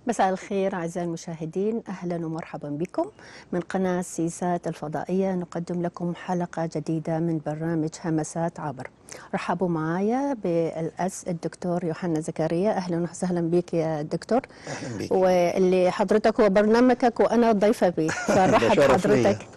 مساء الخير أعزائي المشاهدين أهلا ومرحبا بكم من قناة سيسات الفضائية نقدم لكم حلقة جديدة من برنامج همسات عبر رحبوا معايا بالأس الدكتور يوحنا زكريا أهلا وسهلا بك يا دكتور اهلا بيك واللي حضرتك هو برنامجك وأنا ضيفة بيه فرحب ده شرف ليا. حضرتك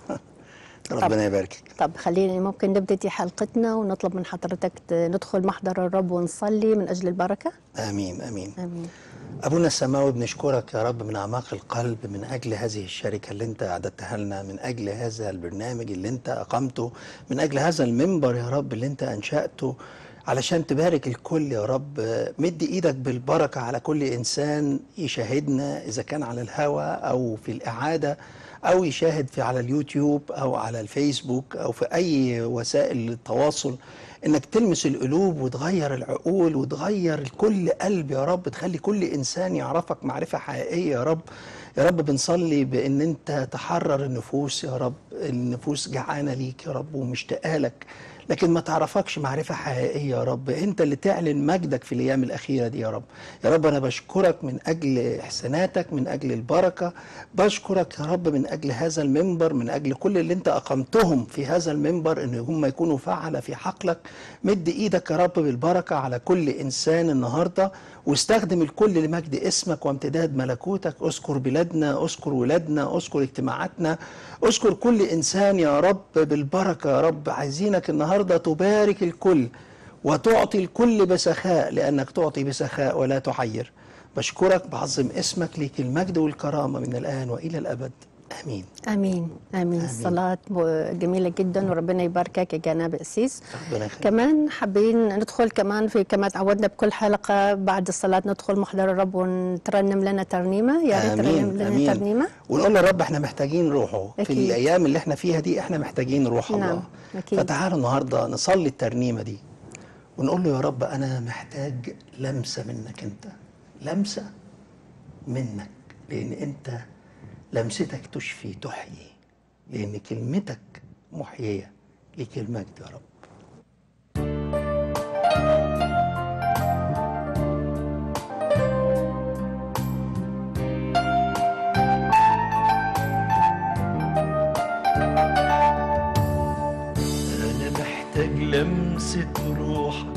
ربنا يباركك طب خليني ممكن نبتدي حلقتنا ونطلب من حضرتك ت- ندخل محضر الرب ونصلي من أجل البركة امين امين آمين ابونا السماوي بنشكرك يا رب من اعماق القلب من اجل هذه الشركه اللي انت اعددتها لنا من اجل هذا البرنامج اللي انت اقمته من اجل هذا المنبر يا رب اللي انت انشاته علشان تبارك الكل يا رب مد ايدك بالبركه على كل انسان يشاهدنا اذا كان على الهوا او في الاعاده او يشاهد في على اليوتيوب او على الفيسبوك او في اي وسائل التواصل انك تلمس القلوب وتغير العقول وتغير كل قلب يا رب تخلي كل انسان يعرفك معرفه حقيقيه يا رب يا رب بنصلي بان انت تحرر النفوس يا رب النفوس جعانه ليك يا رب ومشتاقه لك لكن ما تعرفكش معرفة حقيقية يا رب انت اللي تعلن مجدك في الايام الاخيرة دي يا رب يا رب انا بشكرك من اجل احساناتك من اجل البركة بشكرك يا رب من اجل هذا المنبر من اجل كل اللي انت اقمتهم في هذا المنبر ان هم يكونوا فعلة في حقلك مد ايدك يا رب بالبركة على كل انسان النهاردة واستخدم الكل لمجد اسمك وامتداد ملكوتك اذكر بلادنا اذكر ولادنا اذكر اجتماعاتنا اذكر كل انسان يا رب بالبركه يا رب عايزينك النهارده تبارك الكل وتعطي الكل بسخاء لانك تعطي بسخاء ولا تعير بشكرك بعظم اسمك ليك المجد والكرامه من الان والى الابد امين امين امين صلاه م- جميله جدا وربنا يباركك يا جناب قسيس ربنا يخليك كمان حابين ندخل كمان في كما تعودنا بكل حلقه بعد الصلاه ندخل محضر الرب ونترنم لنا ترنيمه يا ريت ترنم امين لنا امين ترنيمه ونقول للرب احنا محتاجين روحه في أكيد. الايام اللي احنا فيها دي احنا محتاجين روح نعم، الله أكيد. فتعالوا النهارده نصلي الترنيمه دي ونقول له يا رب انا محتاج لمسه منك انت لمسه منك لان انت لمستك تشفي تحيي لان كلمتك محييه ليك المجد يا رب أنا محتاج لمسة روحك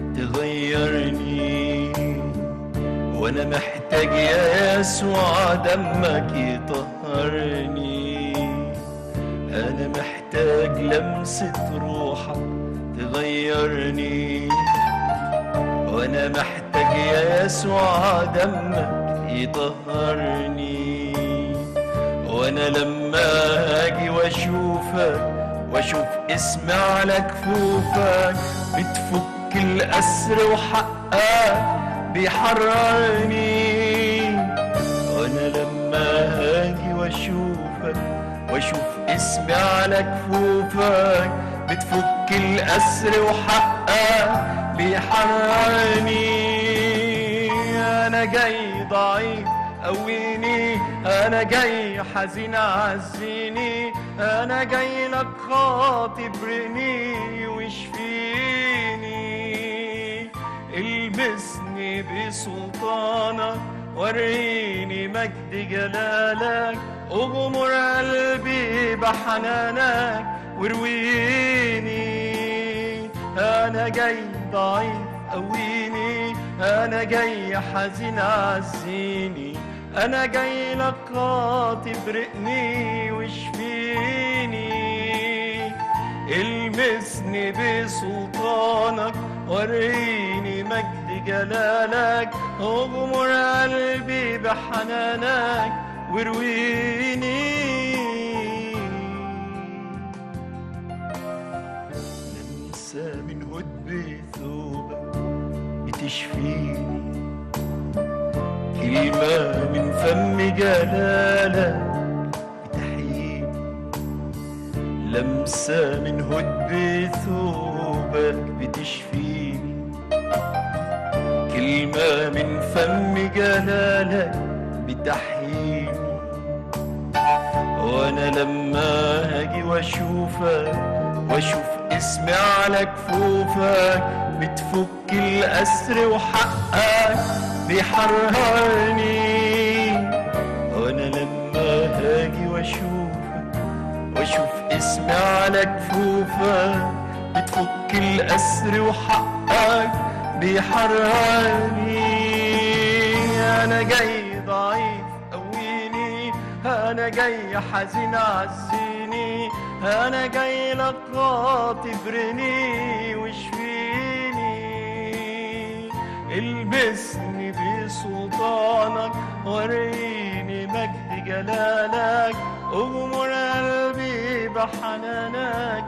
تغيرني وأنا محتاج يا يسوع دمك يطهرني أنا محتاج لمسة روحك تغيرني وأنا محتاج يا يسوع دمك يطهرني وانا لما اجي واشوفك واشوف اسمي على كفوفك بتفك الاسر وحقك بيحررني وانا لما اجي واشوفك واشوف اسمي على كفوفك بتفك الاسر وحقك بيحررني انا جاي ضعيف قويني انا جاي حزين عزيني انا جاي لك خاطب رقني واشفيني المسني بسلطانك وريني مجد جلالك اغمر قلبي بحنانك وارويني انا جاي ضعيف قويني انا جاي حزين عزيني انا جاي لك خاطب رقني واشفيني المسني بسلطانك وريني مجد جلالك اغمر قلبي بحنانك وارويني لمسة من هدب ثوبك بتشفيني كلمة من فم جلالك بتحييني لمسة من هدب ثوبك بتشفيني كلمة من فم جلالك بتحييني وانا لما هاجي واشوفك واشوف اسمي على كفوفك بتفك الاسر وحقك بيحررني هاجي واشوفك واشوف اسمي على كفوفك بتفك الاسر وحقك بيحررني انا جاي ضعيف قويني انا جاي حزين عزيني انا جاي لك تبرني واشفيني البسني بسلطانك وريني مجد جلالك اغمر قلبي بحنانك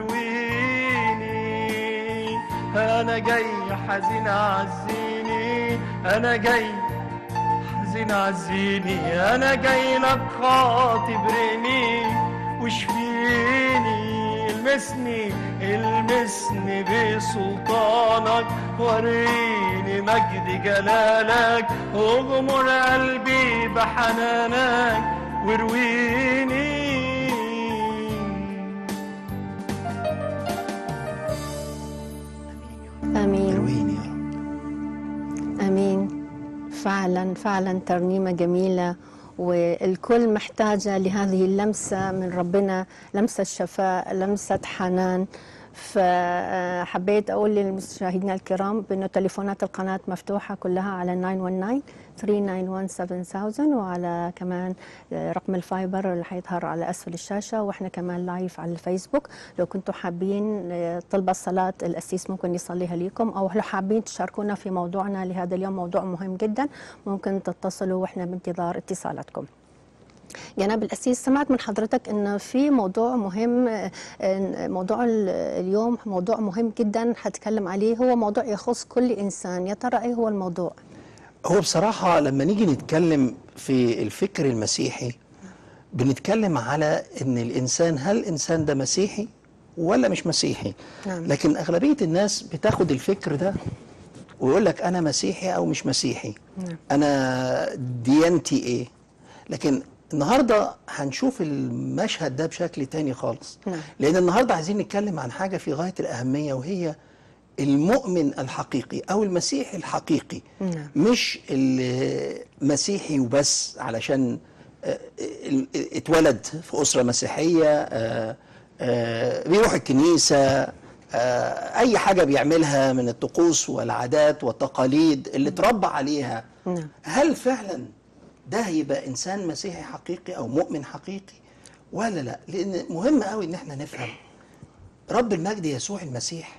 وارويني انا جاي حزين عزيني انا جاي حزين عزيني انا جاي لك خاطبرني واشفيني المسني المسني بسلطانك وريني مجد جلالك اغمر قلبي بحنانك وارويني امين ارويني يا رب امين فعلا فعلا ترنيمه جميله والكل محتاجه لهذه اللمسه من ربنا لمسه شفاء لمسه حنان فحبيت اقول للمشاهدين الكرام بانه تليفونات القناه مفتوحه كلها على 919 391 7000 وعلى كمان رقم الفايبر اللي حيظهر على اسفل الشاشه واحنا كمان لايف على الفيسبوك لو كنتوا حابين طلب الصلاه الاسيس ممكن يصليها لكم او لو حابين تشاركونا في موضوعنا لهذا اليوم موضوع مهم جدا ممكن تتصلوا واحنا بانتظار اتصالاتكم جناب الأسيس سمعت من حضرتك أن في موضوع مهم آه، آه، موضوع ال- اليوم موضوع مهم جدا هتكلم عليه هو موضوع يخص كل إنسان يا ترى إيه هو الموضوع؟ هو بصراحة لما نيجي نتكلم في الفكر المسيحي بنتكلم على ان الانسان هل الانسان ده مسيحي ولا مش مسيحي نعم. لكن اغلبية الناس بتاخد الفكر ده ويقول لك انا مسيحي او مش مسيحي نعم. انا ديانتي ايه لكن النهاردة هنشوف المشهد ده بشكل تاني خالص نعم. لان النهاردة عايزين نتكلم عن حاجة في غاية الاهمية وهي المؤمن الحقيقي او المسيحي الحقيقي نعم. مش المسيحي وبس علشان آه، ال- اتولد في أسرة مسيحية آه، آه، بيروح الكنيسة آه، أي حاجة بيعملها من الطقوس والعادات والتقاليد اللي اتربى عليها نعم. هل فعلا ده هيبقى إنسان مسيحي حقيقي أو مؤمن حقيقي ولا لا لأن مهم قوي إن احنا نفهم رب المجد يسوع المسيح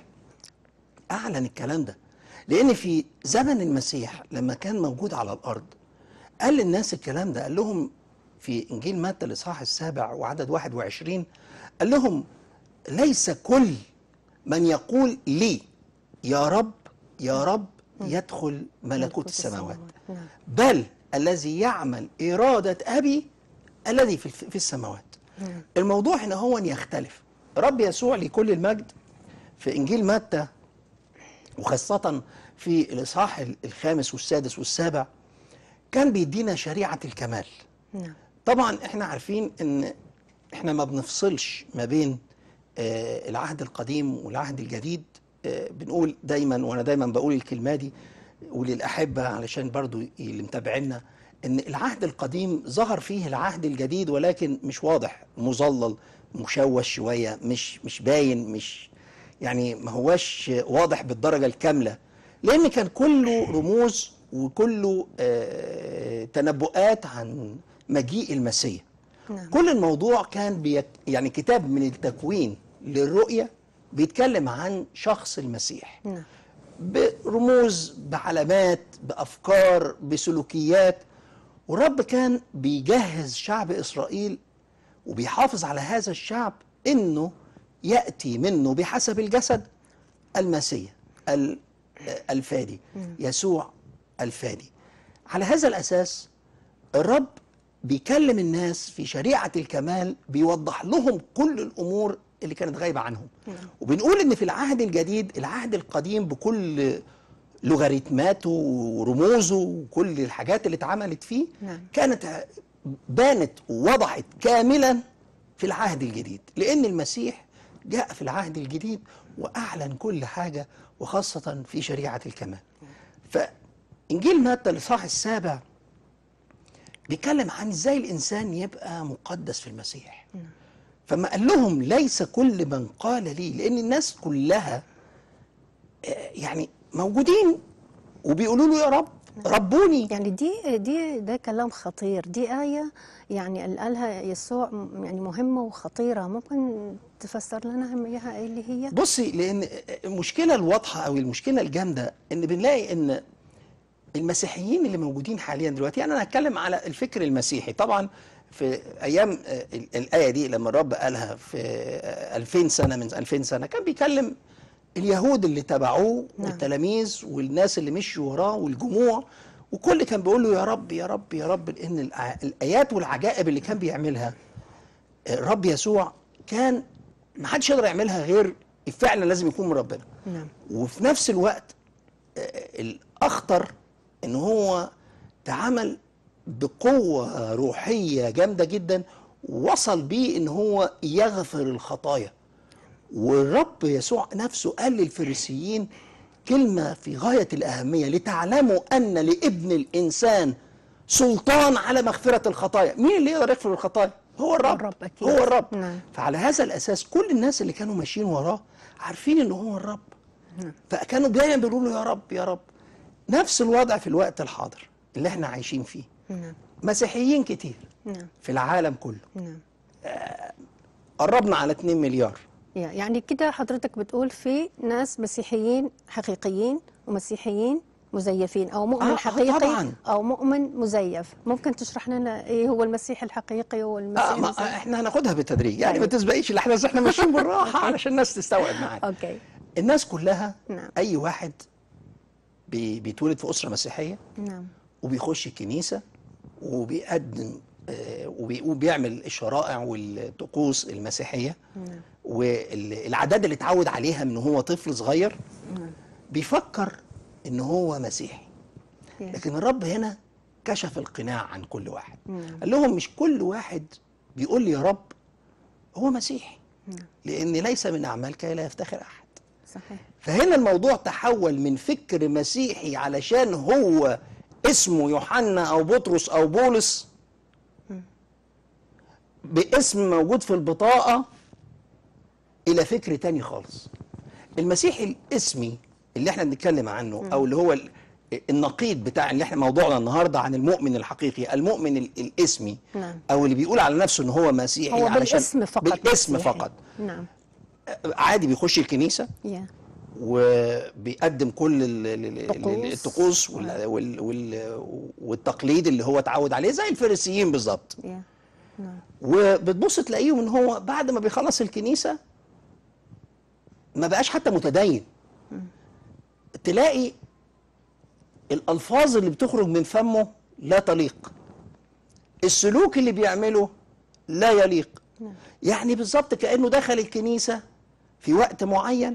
أعلن الكلام ده لأن في زمن المسيح لما كان موجود على الأرض قال للناس الكلام ده قال لهم في إنجيل متى الإصحاح السابع وعدد 21 قال لهم ليس كل من يقول لي يا رب يا رب يدخل ملكوت السماوات نعم. بل الذي يعمل إرادة أبي الذي في في السماوات نعم. الموضوع هنا هو يختلف رب يسوع لكل المجد في إنجيل متى وخاصة في الإصحاح الخامس والسادس والسابع كان بيدينا شريعة الكمال نعم. طبعا احنا عارفين ان احنا ما بنفصلش ما بين آه، العهد القديم والعهد الجديد آه، بنقول دايما وانا دايما بقول الكلمه دي وللاحبه علشان برضو اللي متابعينا ان العهد القديم ظهر فيه العهد الجديد ولكن مش واضح مظلل مشوش شويه مش مش باين مش يعني ما هواش واضح بالدرجه الكامله لان كان كله رموز وكله آه، تنبؤات عن مجيء المسيح نعم. كل الموضوع كان بيك يعني كتاب من التكوين للرؤية بيتكلم عن شخص المسيح نعم. برموز بعلامات بأفكار بسلوكيات والرب كان بيجهز شعب إسرائيل وبيحافظ على هذا الشعب إنه يأتي منه بحسب الجسد المسيح ال- الفادي يسوع الفادي على هذا الأساس الرب بيكلم الناس في شريعة الكمال بيوضح لهم كل الأمور اللي كانت غايبة عنهم وبنقول إن في العهد الجديد العهد القديم بكل لوغاريتماته ورموزه وكل الحاجات اللي اتعملت فيه نعم. كانت بانت ووضحت كاملا في العهد الجديد لأن المسيح جاء في العهد الجديد وأعلن كل حاجة وخاصة في شريعة الكمال فإنجيل متى الإصحاح السابع بيتكلم عن ازاي الانسان يبقى مقدس في المسيح فما قال لهم ليس كل من قال لي لان الناس كلها آه، يعني موجودين وبيقولوا له يا رب ربوني يعني دي دي ده كلام خطير دي آية يعني اللي قالها يسوع م- يعني مهمة وخطيرة ممكن تفسر لنا هم إياها إيه اللي هي بصي لان المشكله الواضحه او المشكله الجامده ان بنلاقي ان المسيحيين اللي موجودين حاليا دلوقتي يعني انا هتكلم على الفكر المسيحي طبعا في ايام آه، ال- الايه دي لما الرب قالها في آه، 2000 سنه من 2000 سنه كان بيكلم اليهود اللي تبعوه نعم. والتلاميذ والناس اللي مشوا وراه والجموع وكل كان بيقول له يا رب يا رب يا رب لان الع- الايات والعجائب اللي كان بيعملها الرب يسوع كان ما حدش يقدر يعملها غير فعلا لازم يكون من ربنا نعم وفي نفس الوقت آه، الاخطر ان هو تعامل بقوه روحيه جامده جدا وصل بيه ان هو يغفر الخطايا والرب يسوع نفسه قال للفريسيين كلمه في غايه الاهميه لتعلموا ان لابن الانسان سلطان على مغفره الخطايا مين اللي يقدر يغفر الخطايا هو الرب الرب أكيد. هو الرب نعم. فعلى هذا الاساس كل الناس اللي كانوا ماشيين وراه عارفين ان هو الرب فكانوا دايما بيقولوا له يا رب يا رب نفس الوضع في الوقت الحاضر اللي احنا عايشين فيه نعم مسيحيين كتير نعم في العالم كله نعم قربنا على 2 مليار يا- يعني كده حضرتك بتقول في ناس مسيحيين حقيقيين ومسيحيين مزيفين او مؤمن آه، آه، حقيقي طبعاً. او مؤمن مزيف ممكن تشرح لنا ايه هو المسيح الحقيقي والمسيح آه ما المزيف احنا هناخدها بالتدريج يعني طيب. ما تسبقيش الاحداث احنا ماشيين بالراحه علشان الناس تستوعب معانا اوكي الناس كلها نعم. اي واحد بي- بيتولد في اسره مسيحيه نعم وبيخش الكنيسة وبيقدم آه، وبي- وبيعمل الشرائع والطقوس المسيحية نعم والعادات اللي اتعود عليها من هو طفل صغير بيفكر ان هو مسيحي يا. لكن الرب هنا كشف القناع عن كل واحد نعم. قال لهم مش كل واحد بيقول لي يا رب هو مسيحي نعم. لان ليس من اعمالك لا يفتخر احد صحيح فهنا الموضوع تحول من فكر مسيحي علشان هو اسمه يوحنا او بطرس او بولس باسم موجود في البطاقة الى فكر تاني خالص المسيحي الاسمي اللي احنا بنتكلم عنه او اللي هو ال- النقيض بتاع اللي احنا موضوعنا النهارده عن المؤمن الحقيقي المؤمن ال- الاسمي نعم. او اللي بيقول على نفسه ان هو مسيحي هو علشان بالاسم فقط بالاسم مسيحي. فقط نعم عادي بيخش الكنيسه يا وبيقدم كل ال- ال- ال- طقوس. الطقوس وال- وال- وال- والتقليد اللي هو اتعود عليه زي الفريسيين بالظبط يا نعم وبتبص تلاقيهم ان هو بعد ما بيخلص الكنيسه ما بقاش حتى متدين تلاقي الالفاظ اللي بتخرج من فمه لا تليق السلوك اللي بيعمله لا يليق يعني بالظبط كانه دخل الكنيسه في وقت معين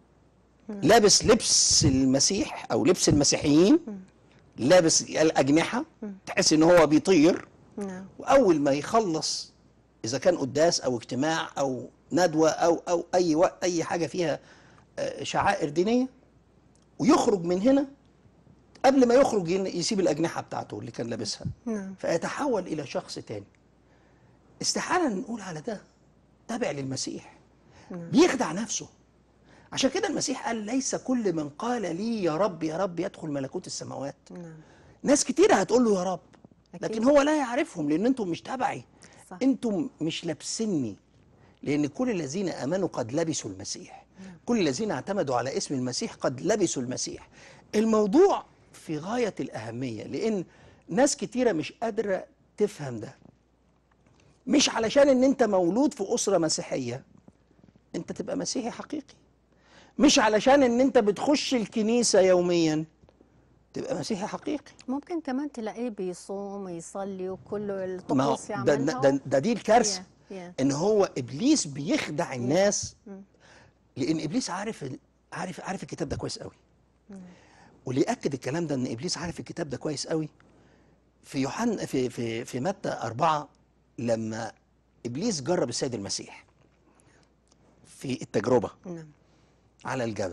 لابس لبس المسيح او لبس المسيحيين لابس الاجنحه تحس ان هو بيطير نعم واول ما يخلص اذا كان قداس او اجتماع او ندوه او او اي وقت اي حاجه فيها آه، شعائر دينيه ويخرج من هنا قبل ما يخرج ين- يسيب الاجنحه بتاعته اللي كان لابسها نعم فيتحول الى شخص تاني استحاله نقول على ده تابع للمسيح بيخدع نفسه عشان كده المسيح قال ليس كل من قال لي يا رب يا رب يدخل ملكوت السماوات نعم ناس كتيرة هتقول له يا رب أكيد. لكن هو لا يعرفهم لان انتم مش تبعي صح. انتم مش لابسيني لان كل الذين امنوا قد لبسوا المسيح كل الذين اعتمدوا على اسم المسيح قد لبسوا المسيح الموضوع في غاية الأهمية لأن ناس كتيرة مش قادرة تفهم ده مش علشان ان انت مولود في أسرة مسيحية انت تبقى مسيحي حقيقي مش علشان ان انت بتخش الكنيسة يوميا تبقى مسيحي حقيقي ممكن كمان تلاقيه بيصوم ويصلي وكل ما هو الطقوس ده, يعملها ده, ده دي الكارثه يا- يا. ان هو ابليس بيخدع الناس لان ابليس عارف ال- عارف عارف الكتاب ده كويس قوي واللي ياكد الكلام ده ان ابليس عارف الكتاب ده كويس قوي في يوحنا في في في متى أربعة لما ابليس جرب السيد المسيح في التجربه نعم على الجبل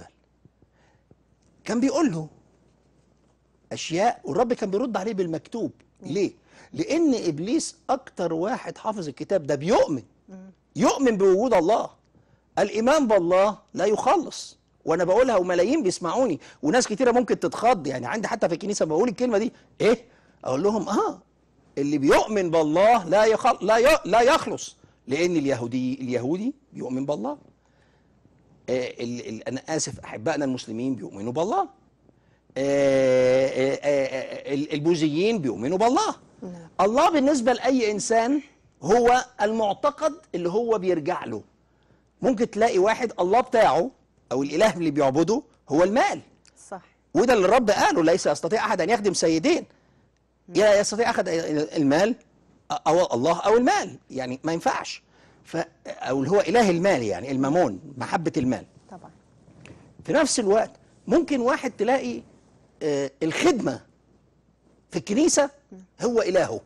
كان بيقول له اشياء والرب كان بيرد عليه بالمكتوب ليه لان ابليس اكتر واحد حافظ الكتاب ده بيؤمن يؤمن بوجود الله الايمان بالله لا يخلص وانا بقولها وملايين بيسمعوني وناس كتيره ممكن تتخض يعني عندي حتى في الكنيسه بقول الكلمه دي ايه اقول لهم اه اللي بيؤمن بالله لا يخل... لا ي... لا يخلص لان اليهودي اليهودي بيؤمن بالله آه ال... ال... انا اسف احبائنا المسلمين بيؤمنوا بالله آه آه آه آه ال- البوذيين بيؤمنوا بالله نعم. الله بالنسبه لاي انسان هو المعتقد اللي هو بيرجع له ممكن تلاقي واحد الله بتاعه او الاله اللي بيعبده هو المال صح وده اللي الرب قاله ليس يستطيع احد ان يخدم سيدين لا يستطيع احد المال او الله او المال يعني ما ينفعش ف او اللي هو اله المال يعني المامون محبه المال طبعا في نفس الوقت ممكن واحد تلاقي آه، الخدمه في الكنيسه هو الهه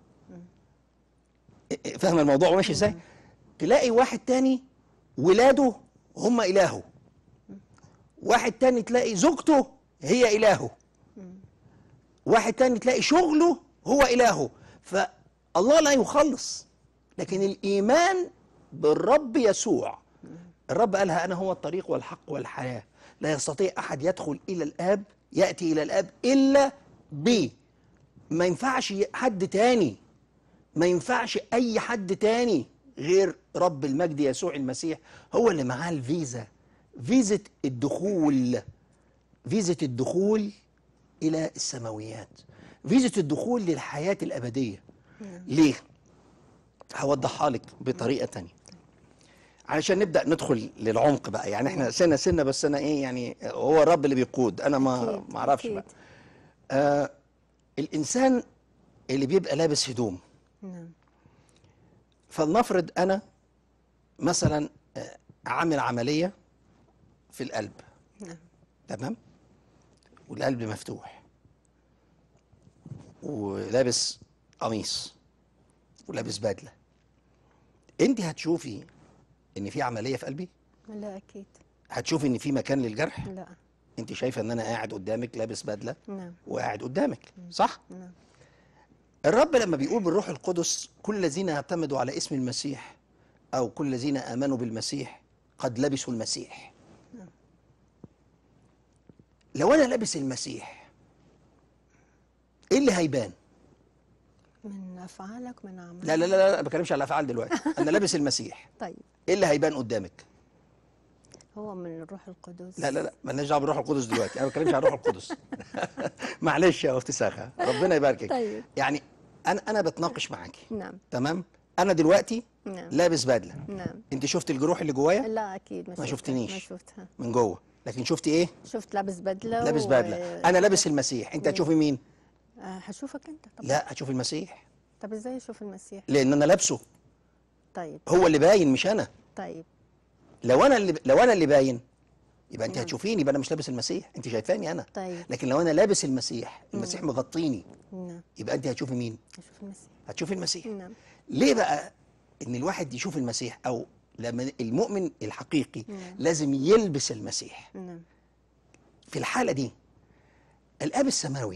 آه، فاهم الموضوع ماشي ازاي تلاقي واحد تاني ولاده هم الهه واحد تاني تلاقي زوجته هي الهه واحد تاني تلاقي شغله هو إلهه فالله لا يخلص لكن الإيمان بالرب يسوع الرب قالها أنا هو الطريق والحق والحياة لا يستطيع أحد يدخل إلى الآب يأتي إلى الآب إلا بي ما ينفعش حد تاني ما ينفعش أي حد تاني غير رب المجد يسوع المسيح هو اللي معاه الفيزا فيزا الدخول فيزا الدخول إلى السماويات فيزا الدخول للحياة الأبدية ليه؟ هوضحها لك بطريقة تانية علشان نبدأ ندخل للعمق بقى يعني احنا سنة سنة بس أنا إيه يعني هو الرب اللي بيقود أنا ما أكيد، ما أعرفش أكيد. بقى آه الإنسان اللي بيبقى لابس هدوم نعم فلنفرض أنا مثلا آه، عامل عملية في القلب نعم تمام والقلب مفتوح ولابس قميص ولابس بدله انت هتشوفي ان في عمليه في قلبي لا أكيد هتشوفي ان في مكان للجرح لا انت شايفه ان انا قاعد قدامك لابس بدله نعم وقاعد قدامك صح نعم الرب لما بيقول بالروح القدس كل الذين اعتمدوا على اسم المسيح او كل الذين امنوا بالمسيح قد لبسوا المسيح لو انا لابس المسيح ايه اللي هيبان من أفعالك من أعمالك لا لا لا لا ما بتكلمش على الافعال دلوقتي انا لابس المسيح طيب ايه اللي هيبان قدامك هو من الروح القدس لا لا لا مالناش دعوه بالروح القدس دلوقتي انا ما بتكلمش على الروح القدس معلش يا اختي ساخه ربنا يباركك طيب. يعني انا انا بتناقش معاكي نعم تمام انا دلوقتي نعم. لابس بدله نعم انت شفت الجروح اللي جوايا لا أكيد ما, ما شفتها، شفتنيش. ما شفتها من جوه لكن شفت ايه شفت لابس بدلة لابس و- بدله انا لابس المسيح انت هتشوفي مين آه، هشوفك أنت طبعا لا هتشوفي المسيح طب إزاي أشوف المسيح لان انا لابسه طيب هو اللي باين مش انا طيب لو انا اللي لو انا اللي باين يبقى انت نعم. هتشوفيني يبقى انا مش لابس المسيح انت شايفاني انا طيب لكن لو انا لابس المسيح المسيح مغطيني نعم يبقى انت هتشوفي مين أشوف المسيح هتشوفي المسيح نعم ليه بقى ان الواحد يشوف المسيح او لما المؤمن الحقيقي نعم. لازم يلبس المسيح نعم في الحالة دي الآب السماوي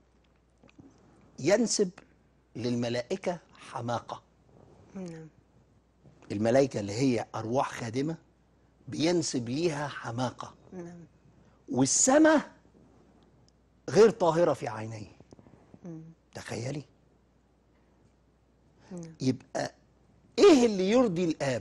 ينسب للملائكة حماقة نعم الملائكة اللي هي أرواح خادمة بينسب ليها حماقة نعم والسماء غير طاهرة في عينيه مم. تخيلي نعم يبقى ايه اللي يرضي الاب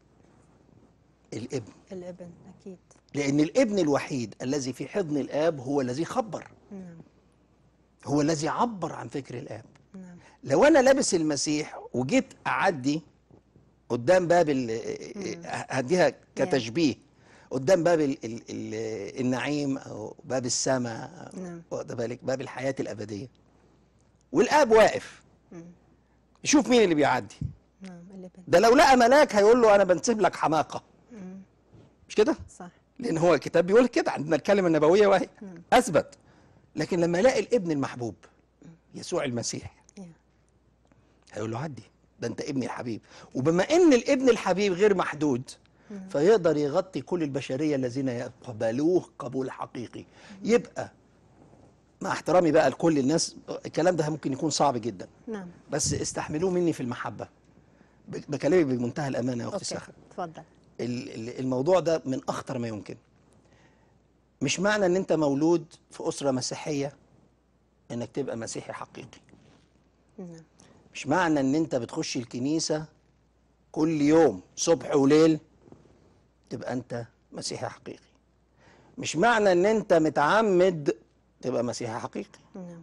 الابن الابن أكيد لان الابن الوحيد الذي في حضن الاب هو الذي خبر نعم هو الذي عبر عن فكر الاب نعم لو انا لابس المسيح وجيت اعدي قدام باب ال- هديها كتشبيه قدام باب ال ال ال النعيم او باب السماء نعم. واخد بالك باب الحياه الابديه والاب واقف مم. يشوف مين اللي بيعدي نعم الابن ده لو لقى ملاك هيقول له انا بنسب لك حماقه مم. مش كده صح لان هو الكتاب بيقول كده عندنا الكلمه النبويه وهي اثبت لكن لما يلاقي الابن المحبوب يسوع المسيح يا. هيقول له عدي ده انت ابني الحبيب وبما ان الابن الحبيب غير محدود فيقدر يغطي كل البشريه الذين يقبلوه قبول حقيقي يبقى مع احترامي بقى لكل الناس الكلام ده ممكن يكون صعب جدا نعم بس استحملوه مني في المحبه ب- بكلمك بمنتهى الامانه يا اختي اوكي سخا تفضل ال- ال- الموضوع ده من اخطر ما يمكن مش معنى ان انت مولود في اسره مسيحيه انك تبقى مسيحي حقيقي نعم مش معنى ان انت بتخش الكنيسه كل يوم صبح وليل تبقى انت مسيحي حقيقي مش معنى ان انت متعمد تبقى مسيحي حقيقي نعم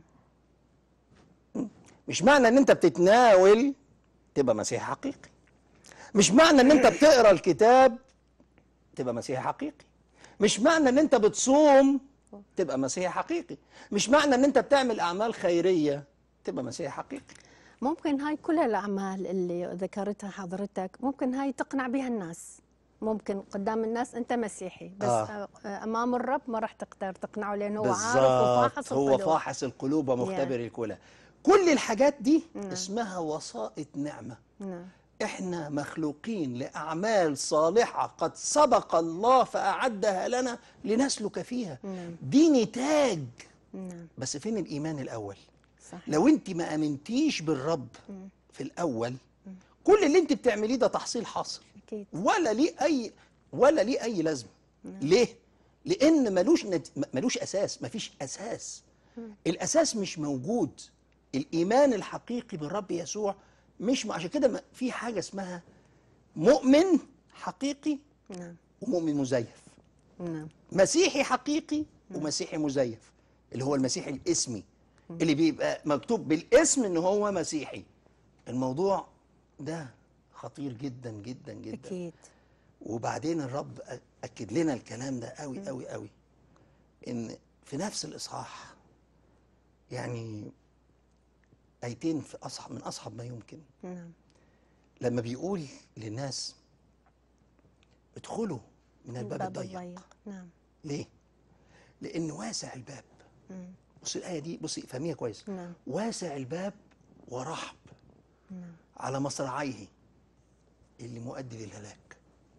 مش معنى ان انت بتتناول تبقى مسيحي حقيقي مش معنى ان انت بتقرا الكتاب تبقى مسيحي حقيقي مش معنى ان انت بتصوم تبقى مسيحي حقيقي مش معنى ان انت بتعمل اعمال خيريه تبقى مسيحي حقيقي ممكن هاي كل الأعمال اللي ذكرتها حضرتك ممكن هاي تقنع بها الناس ممكن قدام الناس أنت مسيحي بس آه. آه. أمام الرب ما راح تقدر تقنعه لأنه هو عارف بالظبط وفاحص هو القلوب فاحص القلوب ومختبر الكلى كل الحاجات دي نعم. اسمها وسائط نعمه نعم احنا مخلوقين لاعمال صالحه قد سبق الله فاعدها لنا لنسلك فيها نعم. دي نتاج نعم بس فين الايمان الاول صح لو انت ما امنتيش بالرب في الاول كل اللي انت بتعمليه ده تحصيل حاصل أكيد ولا ليه اي ولا ليه اي لازمه ليه لان ملوش نت... ملوش اساس مفيش اساس الاساس مش موجود الايمان الحقيقي بالرب يسوع مش م- عشان كده ما- في حاجه اسمها مؤمن حقيقي نعم ومؤمن مزيف نعم مسيحي حقيقي ومسيحي مزيف اللي هو المسيحي الاسمي اللي بيبقى مكتوب بالاسم ان هو مسيحي الموضوع ده خطير جدا جدا جدا أكيد وبعدين الرب أ- اكد لنا الكلام ده قوي قوي قوي ان في نفس الاصحاح يعني ايتين في اصعب من اصعب ما يمكن نعم لما بيقول للناس ادخلوا من الباب الباب الضيق الضيق نعم ليه؟ لأن واسع الباب مم. بصي الآية دي بصي فهميها كويس نعم واسع الباب ورحب نعم على مصراعيه اللي مؤدي للهلاك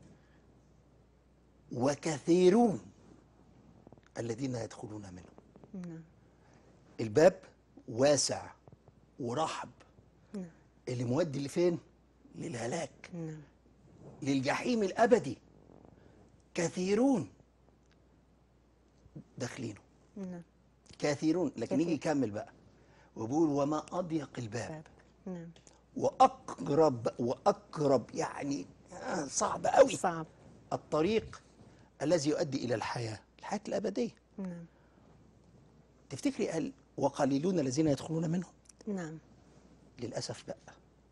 وكثيرون الذين يدخلون منه نعم الباب واسع ورحب نعم اللي مؤدي لفين؟ للهلاك نعم للجحيم الأبدي كثيرون داخلينه نعم كثيرون لكن كثير. يجي يكمل بقى وبيقول وما أضيق الباب باب نعم وأقرب وأقرب يعني آه، صعب قوي صعب الطريق الذي يؤدي إلى الحياة الحياة الأبدية نعم تفتكري قال وقليلون الذين يدخلون منهم نعم للأسف لا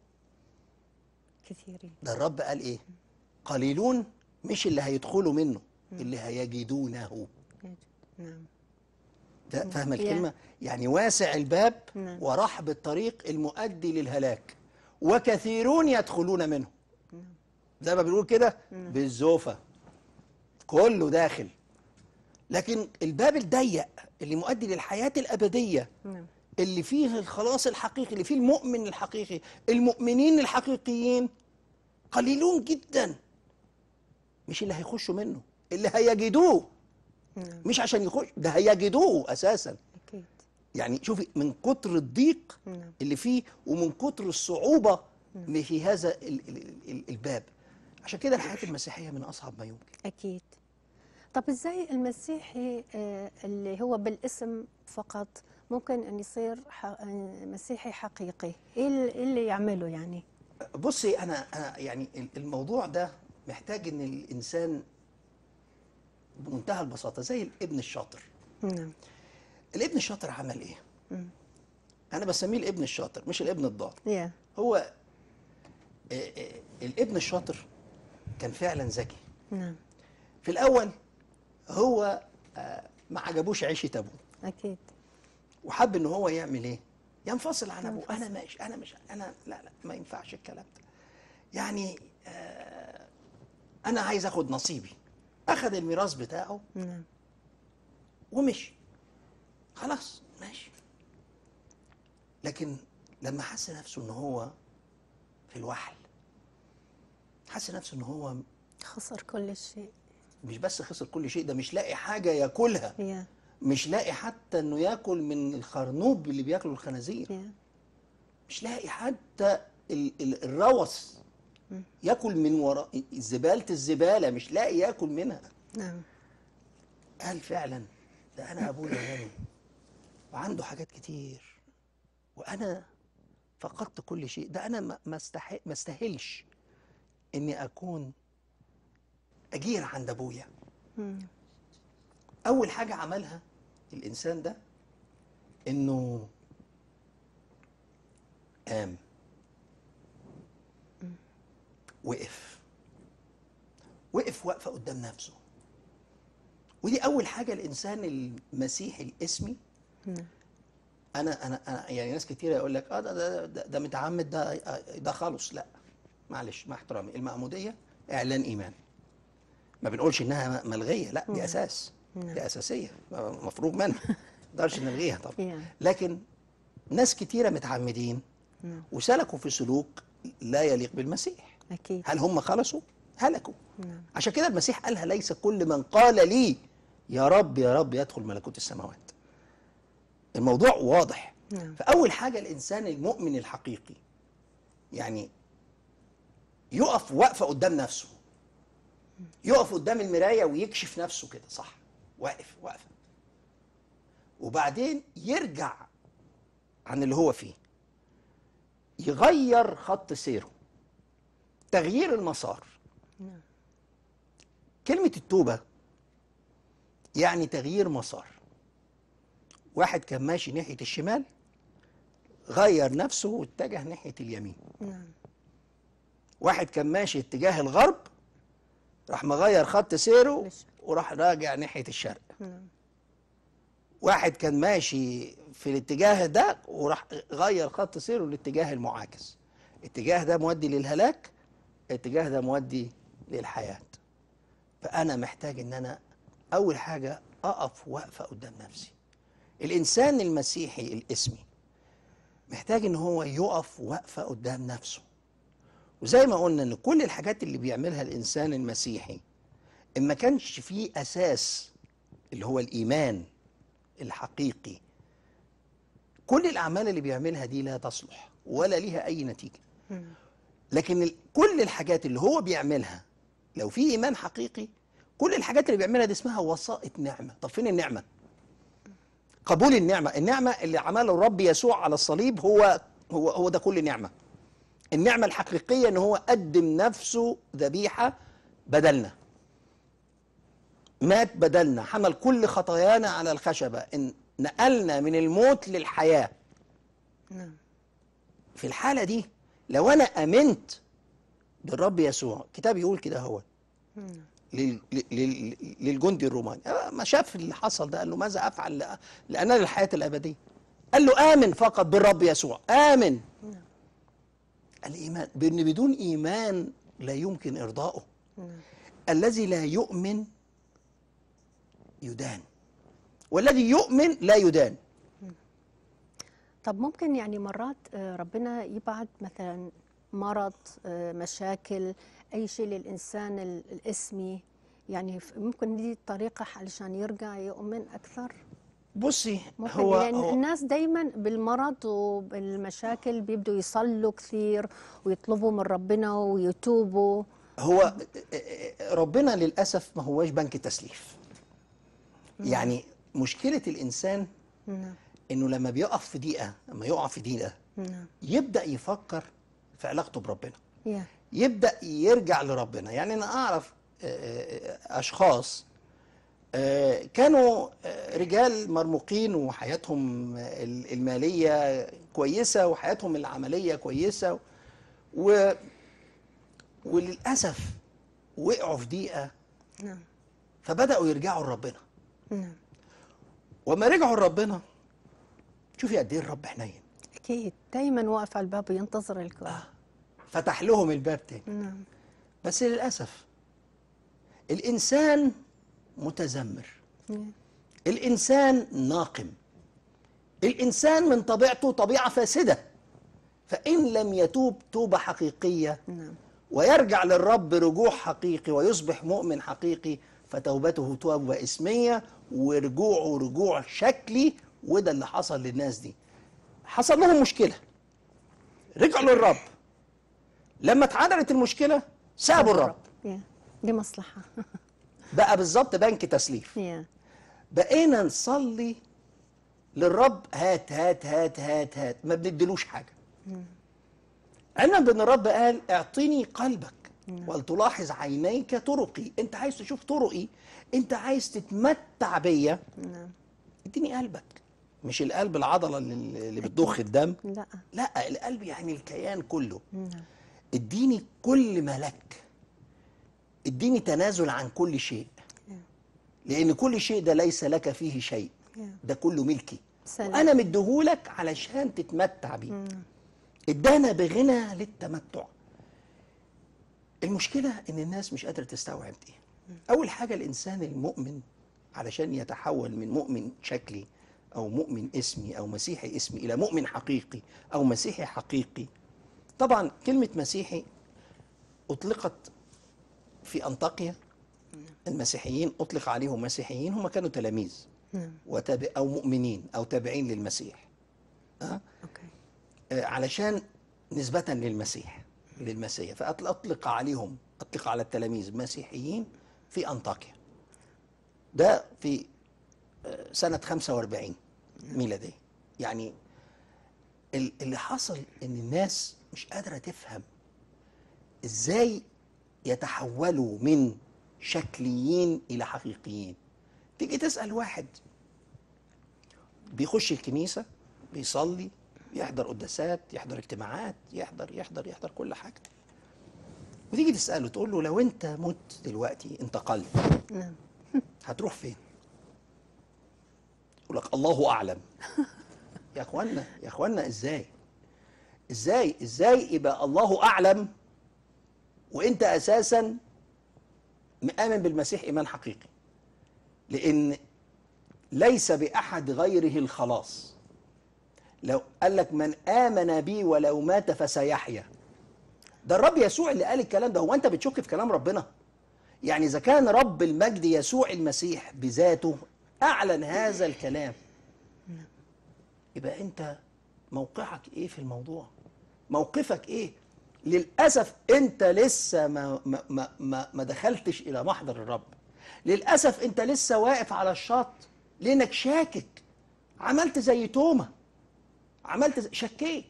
كثيرين ده الرب قال إيه قليلون مش اللي هيدخلوا منه اللي هيجدونه نعم ده فاهمة يا. الكلمة يعني واسع الباب نعم. ورحب الطريق المؤدي للهلاك وكثيرون يدخلون منه زي ما بنقول كده بالزوفة كله داخل لكن الباب الضيق اللي مؤدي للحياة الأبدية نعم اللي فيه الخلاص الحقيقي اللي فيه المؤمن الحقيقي المؤمنين الحقيقيين قليلون جدا مش اللي هيخشوا منه اللي هيجدوه نعم مش عشان يخش ده هيجدوه أساسا أكيد يعني شوفي من كتر الضيق نعم. اللي فيه ومن كتر الصعوبة اللي في هذا ال- ال- ال- الباب عشان كده الحياة المسيحية من أصعب ما يمكن أكيد طب إزاي المسيحي آه، اللي هو بالاسم فقط ممكن أن يصير ح- آه، مسيحي حقيقي إيه ال- إيه اللي يعمله يعني بصي أنا أنا يعني ال- الموضوع ده محتاج إن الإنسان بمنتهى البساطة زي الابن الشاطر نعم الابن الشاطر عمل إيه؟ مم. أنا بسميه الابن الشاطر مش الابن الضال يا هو آه، آه، الابن الشاطر كان فعلا ذكي نعم في الأول هو آه، ما عجبوش عيشة أبوه أكيد وحب ان هو يعمل ايه ينفصل عن ابوه ينفصل. انا ماشي انا مش انا لا لا ما ينفعش الكلام ده يعني آه انا عايز اخد نصيبي اخذ الميراث بتاعه نعم ومشي خلاص ماشي لكن لما حس نفسه ان هو في الوحل حس نفسه ان هو خسر كل شيء مش بس خسر كل شيء ده مش لاقي حاجه ياكلها يا مش لاقي حتى انه ياكل من الخرنوب اللي بياكله الخنازير يا. مش لاقي حتى ال- ال- الروث ياكل من وراء زباله الزباله مش لاقي ياكل منها نعم قال فعلا ده انا ابويا غني وعنده حاجات كتير وانا فقدت كل شيء ده انا ما ما استحق ما استاهلش اني اكون اجير عند ابويا مم. اول حاجه عملها الانسان ده انه قام وقف وقف وقفه قدام نفسه ودي اول حاجه الانسان المسيحي الاسمي نعم. انا انا انا يعني ناس كتيره يقول لك اه ده ده, ده, ده متعمد ده ده خالص لا معلش مع احترامي المعموديه اعلان ايمان ما بنقولش انها ملغيه لا دي اساس نعم. دي اساسيه مفروغ منها ما نقدرش نلغيها طبعا يعني. لكن ناس كتيره متعمدين نعم. وسلكوا في سلوك لا يليق بالمسيح أكيد هل هم خلصوا هلكوا نعم. عشان كده المسيح قالها ليس كل من قال لي يا رب يا رب يدخل ملكوت السماوات الموضوع واضح نعم. فأول حاجة الإنسان المؤمن الحقيقي يعني يقف وقفة قدام نفسه يقف قدام المراية ويكشف نفسه كده صح واقف واقفة وبعدين يرجع عن اللي هو فيه يغير خط سيره تغيير المسار نعم. كلمة التوبة يعني تغيير مسار واحد كان ماشي ناحية الشمال غير نفسه واتجه ناحية اليمين نعم واحد كان ماشي اتجاه الغرب راح مغير خط سيره للشرق. وراح راجع ناحية الشرق نعم واحد كان ماشي في الاتجاه ده وراح غير خط سيره للاتجاه المعاكس الاتجاه ده مودي للهلاك الاتجاه ده مودي للحياة فأنا محتاج إن أنا أول حاجة أقف وقفة قدام نفسي الإنسان المسيحي الإسمي محتاج إن هو يقف وقفة قدام نفسه وزي ما قلنا إن كل الحاجات اللي بيعملها الإنسان المسيحي إن ما كانش فيه أساس اللي هو الإيمان الحقيقي كل الأعمال اللي بيعملها دي لا تصلح ولا ليها أي نتيجة مم. لكن ال- كل الحاجات اللي هو بيعملها لو في إيمان حقيقي كل الحاجات اللي بيعملها دي اسمها وسائط نعمة طب فين النعمة قبول النعمة النعمة اللي عمله الرب يسوع على الصليب هو هو هو ده كل نعمة النعمة الحقيقية ان هو قدم نفسه ذبيحة بدلنا مات بدلنا حمل كل خطايانا على الخشبة إن نقلنا من الموت للحياة نعم في الحالة دي لو أنا آمنت بالرب يسوع الكتاب يقول كده هو نعم لل- لل- للجندي الروماني آه، ما شاف اللي حصل ده قال له ماذا أفعل لأ- لأنال الحياة الأبدية قال له آمن فقط بالرب يسوع آمن نعم. الإيمان بأن بدون إيمان لا يمكن إرضائه نعم الذي لا يؤمن يدان والذي يؤمن لا يدان طب ممكن يعني مرات آه، ربنا يبعت مثلا مرض آه، مشاكل أي شيء للإنسان ال- الإسمي يعني ف- ممكن دي الطريقة علشان يرجع يؤمن أكثر بصي ممكن هو, لأن هو الناس دايما بالمرض وبالمشاكل بيبدوا يصلوا كثير ويطلبوا من ربنا ويتوبوا هو ربنا للأسف ما هواش بنك تسليف يعني مشكلة الإنسان نعم إنه لما بيقف في دقيقة لما يقع في دقيقة نعم يبدأ يفكر في علاقته بربنا يا يبدأ يرجع لربنا يعني أنا أعرف آه، آه، أشخاص آه، كانوا آه، رجال مرموقين وحياتهم ال- المالية كويسة وحياتهم العملية كويسة و وللأسف وقعوا في دقيقة نعم فبدأوا يرجعوا لربنا نعم وما رجعوا لربنا شوفي قد ايه الرب حنين أكيد دايما واقف على الباب وينتظر الكل فتح لهم الباب تاني نعم بس للأسف الإنسان متذمر نعم. الإنسان ناقم الإنسان من طبيعته طبيعة فاسدة فإن لم يتوب توبة حقيقية نعم ويرجع للرب رجوع حقيقي ويصبح مؤمن حقيقي فتوبته توبة اسمية ورجوعه رجوع شكلي وده اللي حصل للناس دي حصل لهم مشكلة رجعوا للرب لما اتعدلت المشكلة سابوا الرب يا دي مصلحة بقى بالظبط بنك تسليف يا بقينا نصلي للرب هات هات هات هات هات ما بنديلوش حاجة علما بان الرب قال اعطني قلبك ولتلاحظ عينيك طرقي انت عايز تشوف طرقي انت عايز تتمتع بيا نعم اديني قلبك مش القلب العضلة اللي اللي بتضخ الدم لا لا القلب يعني الكيان كله نعم اديني كل ما لك اديني تنازل عن كل شيء لان كل شيء ده ليس لك فيه شيء يا. ده كله ملكي سلام. وانا مديهولك علشان تتمتع بيه ادانا بغنى للتمتع المشكله ان الناس مش قادره تستوعب دي اول حاجه الانسان المؤمن علشان يتحول من مؤمن شكلي او مؤمن اسمي او مسيحي اسمي الى مؤمن حقيقي او مسيحي حقيقي طبعا كلمه مسيحي اطلقت في انطاكيا المسيحيين اطلق عليهم مسيحيين هم كانوا تلاميذ نعم وتابع او مؤمنين او تابعين للمسيح أه؟ اوكي آه، علشان نسبة للمسيح للمسيح فأطلق عليهم أطلق على التلاميذ مسيحيين في أنطاكيا ده في آه، سنة 45 ميلادية يعني ال- اللي حصل إن الناس مش قادرة تفهم إزاي يتحولوا من شكليين إلى حقيقيين تيجي تسأل واحد بيخش الكنيسة بيصلي يحضر قداسات يحضر اجتماعات يحضر يحضر يحضر كل حاجة وتيجي تسأله تقول له لو انت مت دلوقتي انتقلت نعم هتروح فين يقول لك الله اعلم يا اخوانا يا اخوانا ازاي ازاي ازاي يبقى الله اعلم وانت اساسا مآمن بالمسيح ايمان حقيقي لان ليس باحد غيره الخلاص لو قال لك من امن بي ولو مات فسيحيا ده الرب يسوع اللي قال الكلام ده هو انت بتشك في كلام ربنا يعني إذا كان رب المجد يسوع المسيح بذاته أعلن هذا الكلام يبقى أنت موقعك إيه في الموضوع؟ موقفك إيه؟ للأسف أنت لسه ما, ما, ما, ما, ما دخلتش إلى محضر الرب للأسف أنت لسه واقف على الشط لأنك شاكك عملت زي توما عملت زي شكيت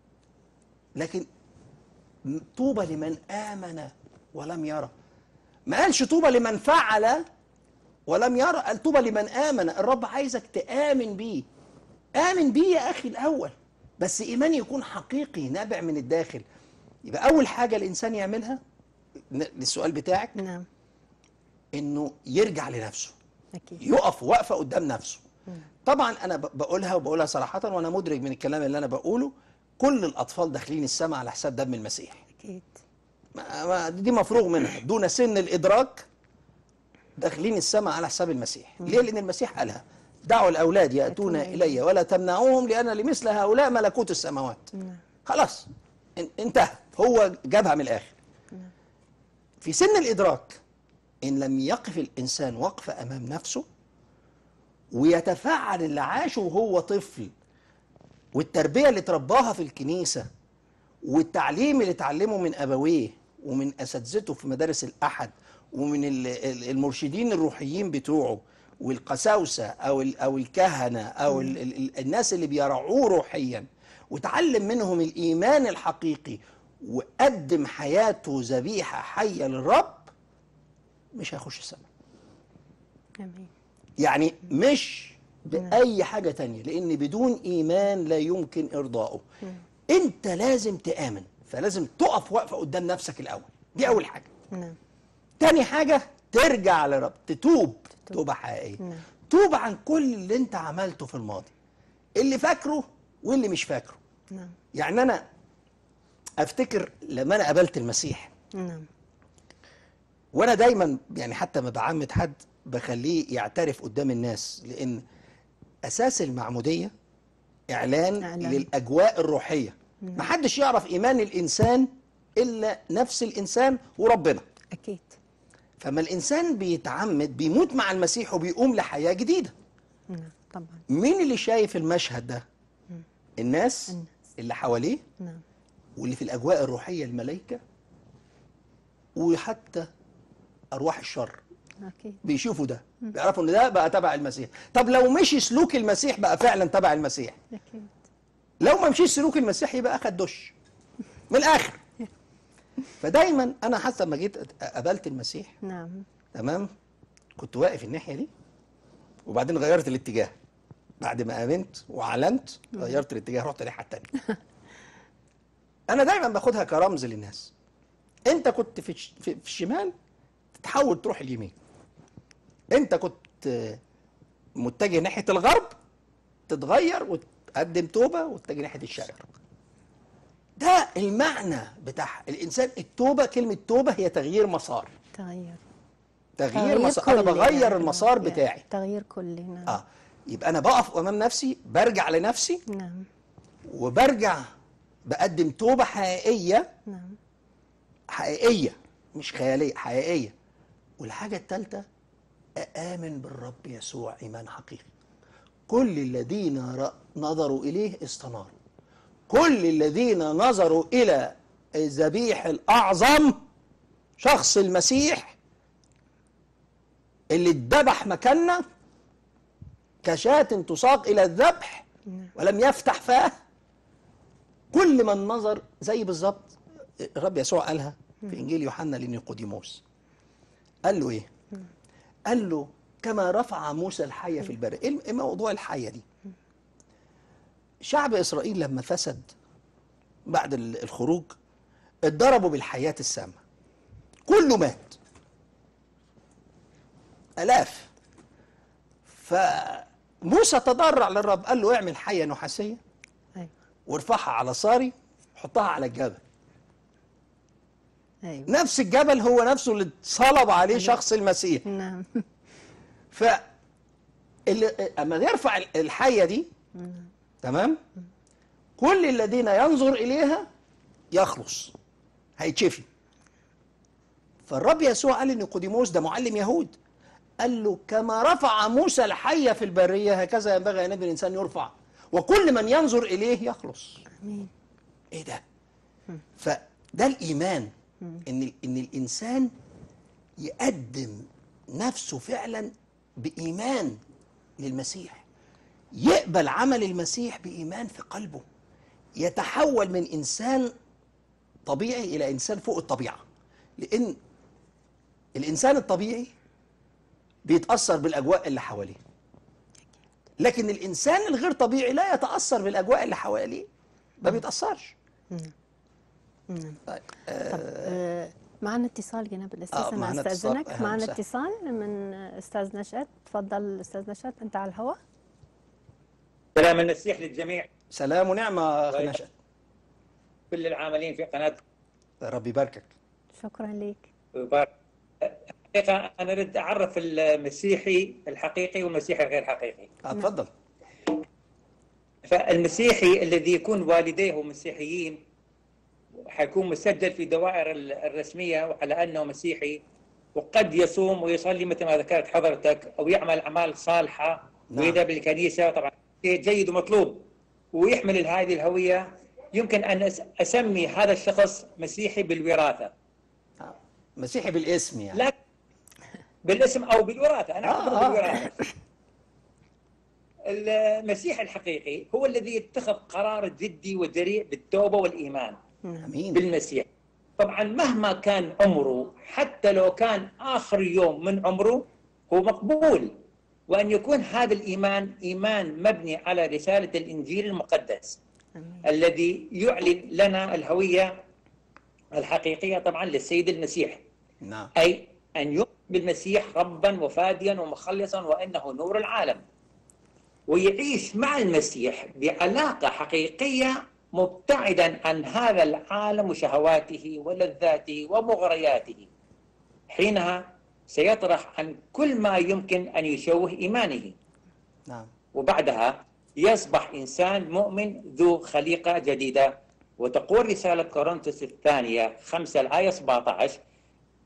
لكن طوبى لمن آمن ولم يرى ما قالش طوبى لمن فعل ولم يرى قال طوبى لمن آمن الرب عايزك تآمن بيه آمن بيه يا أخي الأول بس إيمان يكون حقيقي نابع من الداخل يبقى أول حاجة الإنسان يعملها ن- للسؤال بتاعك نعم إنه يرجع لنفسه اكيد يقف وقفة قدام نفسه طبعا أنا ب- بقولها وبقولها صراحة وأنا مدرك من الكلام اللي أنا بقوله كل الأطفال داخلين السماء على حساب دم المسيح اكيد ما ما- دي مفروغ منها دون سن الادراك داخلين السماء على حساب المسيح ليه لان المسيح قالها دعوا الاولاد ياتون يأتون الي ولا تمنعوهم لان لمثل هؤلاء ملكوت السماوات نعم خلاص ان- انتهى هو جابها من الاخر في سن الادراك ان لم يقف الانسان وقفه امام نفسه ويتفعل اللي عاشه وهو طفل والتربيه اللي ترباها في الكنيسه والتعليم اللي اتعلمه من ابويه ومن اساتذته في مدارس الاحد ومن ال- ال- المرشدين الروحيين بتوعه والقساوسه او ال- او الكهنه او ال- ال- ال- الناس اللي بيرعوه روحيا وتعلم منهم الايمان الحقيقي وقدم حياته ذبيحه حيه للرب مش هيخش السماء امين يعني مش بأي حاجة تانية لأن بدون إيمان لا يمكن إرضائه أنت لازم تآمن فلازم تقف وقفة قدام نفسك الأول دي أول حاجة نعم تاني حاجة ترجع لرب تتوب توبة حقيقية نعم. توب عن كل اللي أنت عملته في الماضي اللي فاكره واللي مش فاكره نعم يعني أنا أفتكر لما أنا قابلت المسيح نعم وانا دايما يعني حتى ما بعمد حد بخليه يعترف قدام الناس لان اساس المعموديه اعلان, إعلان. للاجواء الروحيه ما حدش يعرف ايمان الانسان الا نفس الانسان وربنا اكيد فما الانسان بيتعمد بيموت مع المسيح وبيقوم لحياه جديده نعم طبعا مين اللي شايف المشهد ده الناس الناس. اللي حواليه نعم واللي في الاجواء الروحيه الملائكه وحتى ارواح الشر اكيد بيشوفوا ده بيعرفوا ان ده بقى تبع المسيح طب لو مشي سلوك المسيح بقى فعلا تبع المسيح اكيد لو ما مشيش سلوك المسيح يبقى اخد دش من الاخر فدايما انا حتى لما جيت قابلت المسيح نعم تمام كنت واقف الناحيه دي وبعدين غيرت الاتجاه بعد ما امنت واعلنت غيرت الاتجاه رحت الناحيه التانيه انا دايما باخدها كرمز للناس انت كنت في الش- في في الشمال تتحول تروح اليمين انت كنت آه، متجه ناحيه الغرب تتغير وتقدم توبه وتتجه ناحيه الشرق ده المعنى بتاع الانسان التوبه كلمه توبه هي تغيير مسار تغير تغيير مسار انا كلي بغير يعني. المسار يعني بتاعي تغيير كلي نعم اه يبقى انا بقف امام نفسي برجع لنفسي نعم وبرجع بقدم توبه حقيقيه نعم حقيقيه مش خياليه حقيقيه والحاجه الثالثه اامن بالرب يسوع ايمان حقيقي كل الذين ر- نظروا اليه استناروا كل الذين نظروا الى الذبيح الاعظم شخص المسيح اللي اتذبح مكاننا كشاة تساق الى الذبح ولم يفتح فاه كل من نظر زي بالظبط الرب يسوع قالها في انجيل يوحنا لنيقوديموس قال له ايه قال له كما رفع موسى الحيه في البر ايه إيه موضوع الحيه دي شعب اسرائيل لما فسد بعد ال- الخروج اتضربوا بالحياه السامه كله مات الاف فموسى تضرع للرب قال له اعمل حيه نحاسيه ايوه وارفعها على صاري حطها على الجبل ايوه نفس الجبل هو نفسه اللي اتصلب عليه شخص المسيح نعم ف اللي اما يرفع الحيه دي تمام كل الذين ينظر اليها يخلص هيتشفي فالرب يسوع قال لنيقوديموس ده معلم يهود قال له كما رفع موسى الحيه في البريه هكذا ينبغي ان ابن الانسان يرفع وكل من ينظر اليه يخلص امين ايه ده فده الايمان ان ان الانسان يقدم نفسه فعلا بايمان للمسيح يقبل عمل المسيح بايمان في قلبه يتحول من انسان طبيعي الى انسان فوق الطبيعه لان الانسان الطبيعي بيتاثر بالاجواء اللي حواليه لكن الانسان الغير طبيعي لا يتاثر بالاجواء اللي حواليه ما بيتاثرش نعم طيب طب آه، معنا اتصال جناب الاستاذ آه، انا معنا اتصال. استاذنك أهلا معنا وسهلا. اتصال من استاذ نشأت تفضل استاذ نشأت انت على الهواء سلام المسيح للجميع سلام ونعمه اخي طيب. نشأت كل العاملين في قناة ربي يباركك شكرا لك وبارك حقيقة أنا أريد أعرف المسيحي الحقيقي والمسيحي الغير حقيقي آه، اتفضل فالمسيحي الذي يكون والديه مسيحيين حيكون مسجل في دوائر ال- الرسمية وعلى أنه مسيحي وقد يصوم ويصلي مثل ما ذكرت حضرتك أو يعمل أعمال صالحة نعم. ويذهب للكنيسة طبعا شيء جيد ومطلوب ويحمل هذه الهوية يمكن أن أس- أسمي هذا الشخص مسيحي بالوراثة آه، مسيحي بالاسم يعني لا بالاسم او بالوراثه انا آه، اعتبره آه. بالوراثه المسيح الحقيقي هو الذي يتخذ قرار جدي وجريء بالتوبه والايمان امين بالمسيح طبعا مهما كان عمره حتى لو كان اخر يوم من عمره هو مقبول وان يكون هذا الايمان ايمان مبني على رساله الانجيل المقدس امين الذي يعلن لنا الهويه الحقيقيه طبعا للسيد المسيح نعم أي أن يؤمن بالمسيح ربا وفاديا ومخلصا وأنه نور العالم ويعيش مع المسيح بعلاقة حقيقية مبتعدا عن هذا العالم وشهواته ولذاته ومغرياته حينها سيطرح عن كل ما يمكن أن يشوه إيمانه نعم وبعدها يصبح إنسان مؤمن ذو خليقة جديدة وتقول رسالة كورنثوس الثانية 5 الآية 17 إذ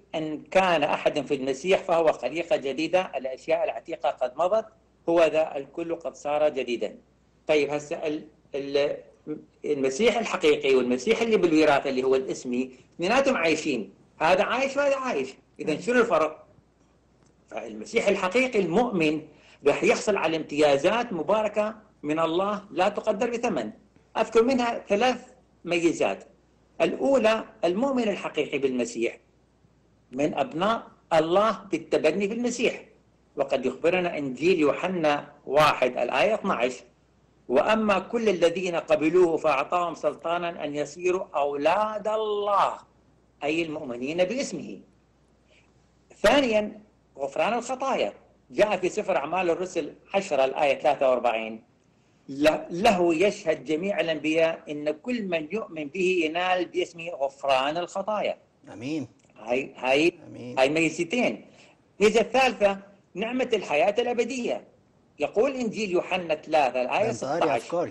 أن كان أحد في المسيح فهو خليقة جديدة الأشياء العتيقة قد مضت هو ذا الكل قد صار جديدا طيب هسه ال- ال- المسيح الحقيقي والمسيح اللي بالوراثة اللي هو الاسمي اثنيناتهم عايشين هذا عايش وهذا عايش إذا شنو الفرق؟ فالمسيح الحقيقي المؤمن راح يحصل على امتيازات مباركة من الله لا تقدر بثمن أذكر منها ثلاث ميزات الأولى المؤمن الحقيقي بالمسيح من أبناء الله بالتبني في المسيح وقد يخبرنا إنجيل يوحنا واحد الآية 12 وأما كل الذين قبلوه فأعطاهم سلطانا أن يصيروا أولاد الله أي المؤمنين باسمه ثانيا غفران الخطايا جاء في سفر أعمال الرسل 10 الآية 43 ل- له يشهد جميع الأنبياء إن كل من يؤمن به ينال باسمه غفران الخطايا امين هاي هاي امين هاي ميزتين الميزة الثالثة نعمة الحياة الأبدية يقول إنجيل يوحنا 3 الآية انت قاري 16 افكاري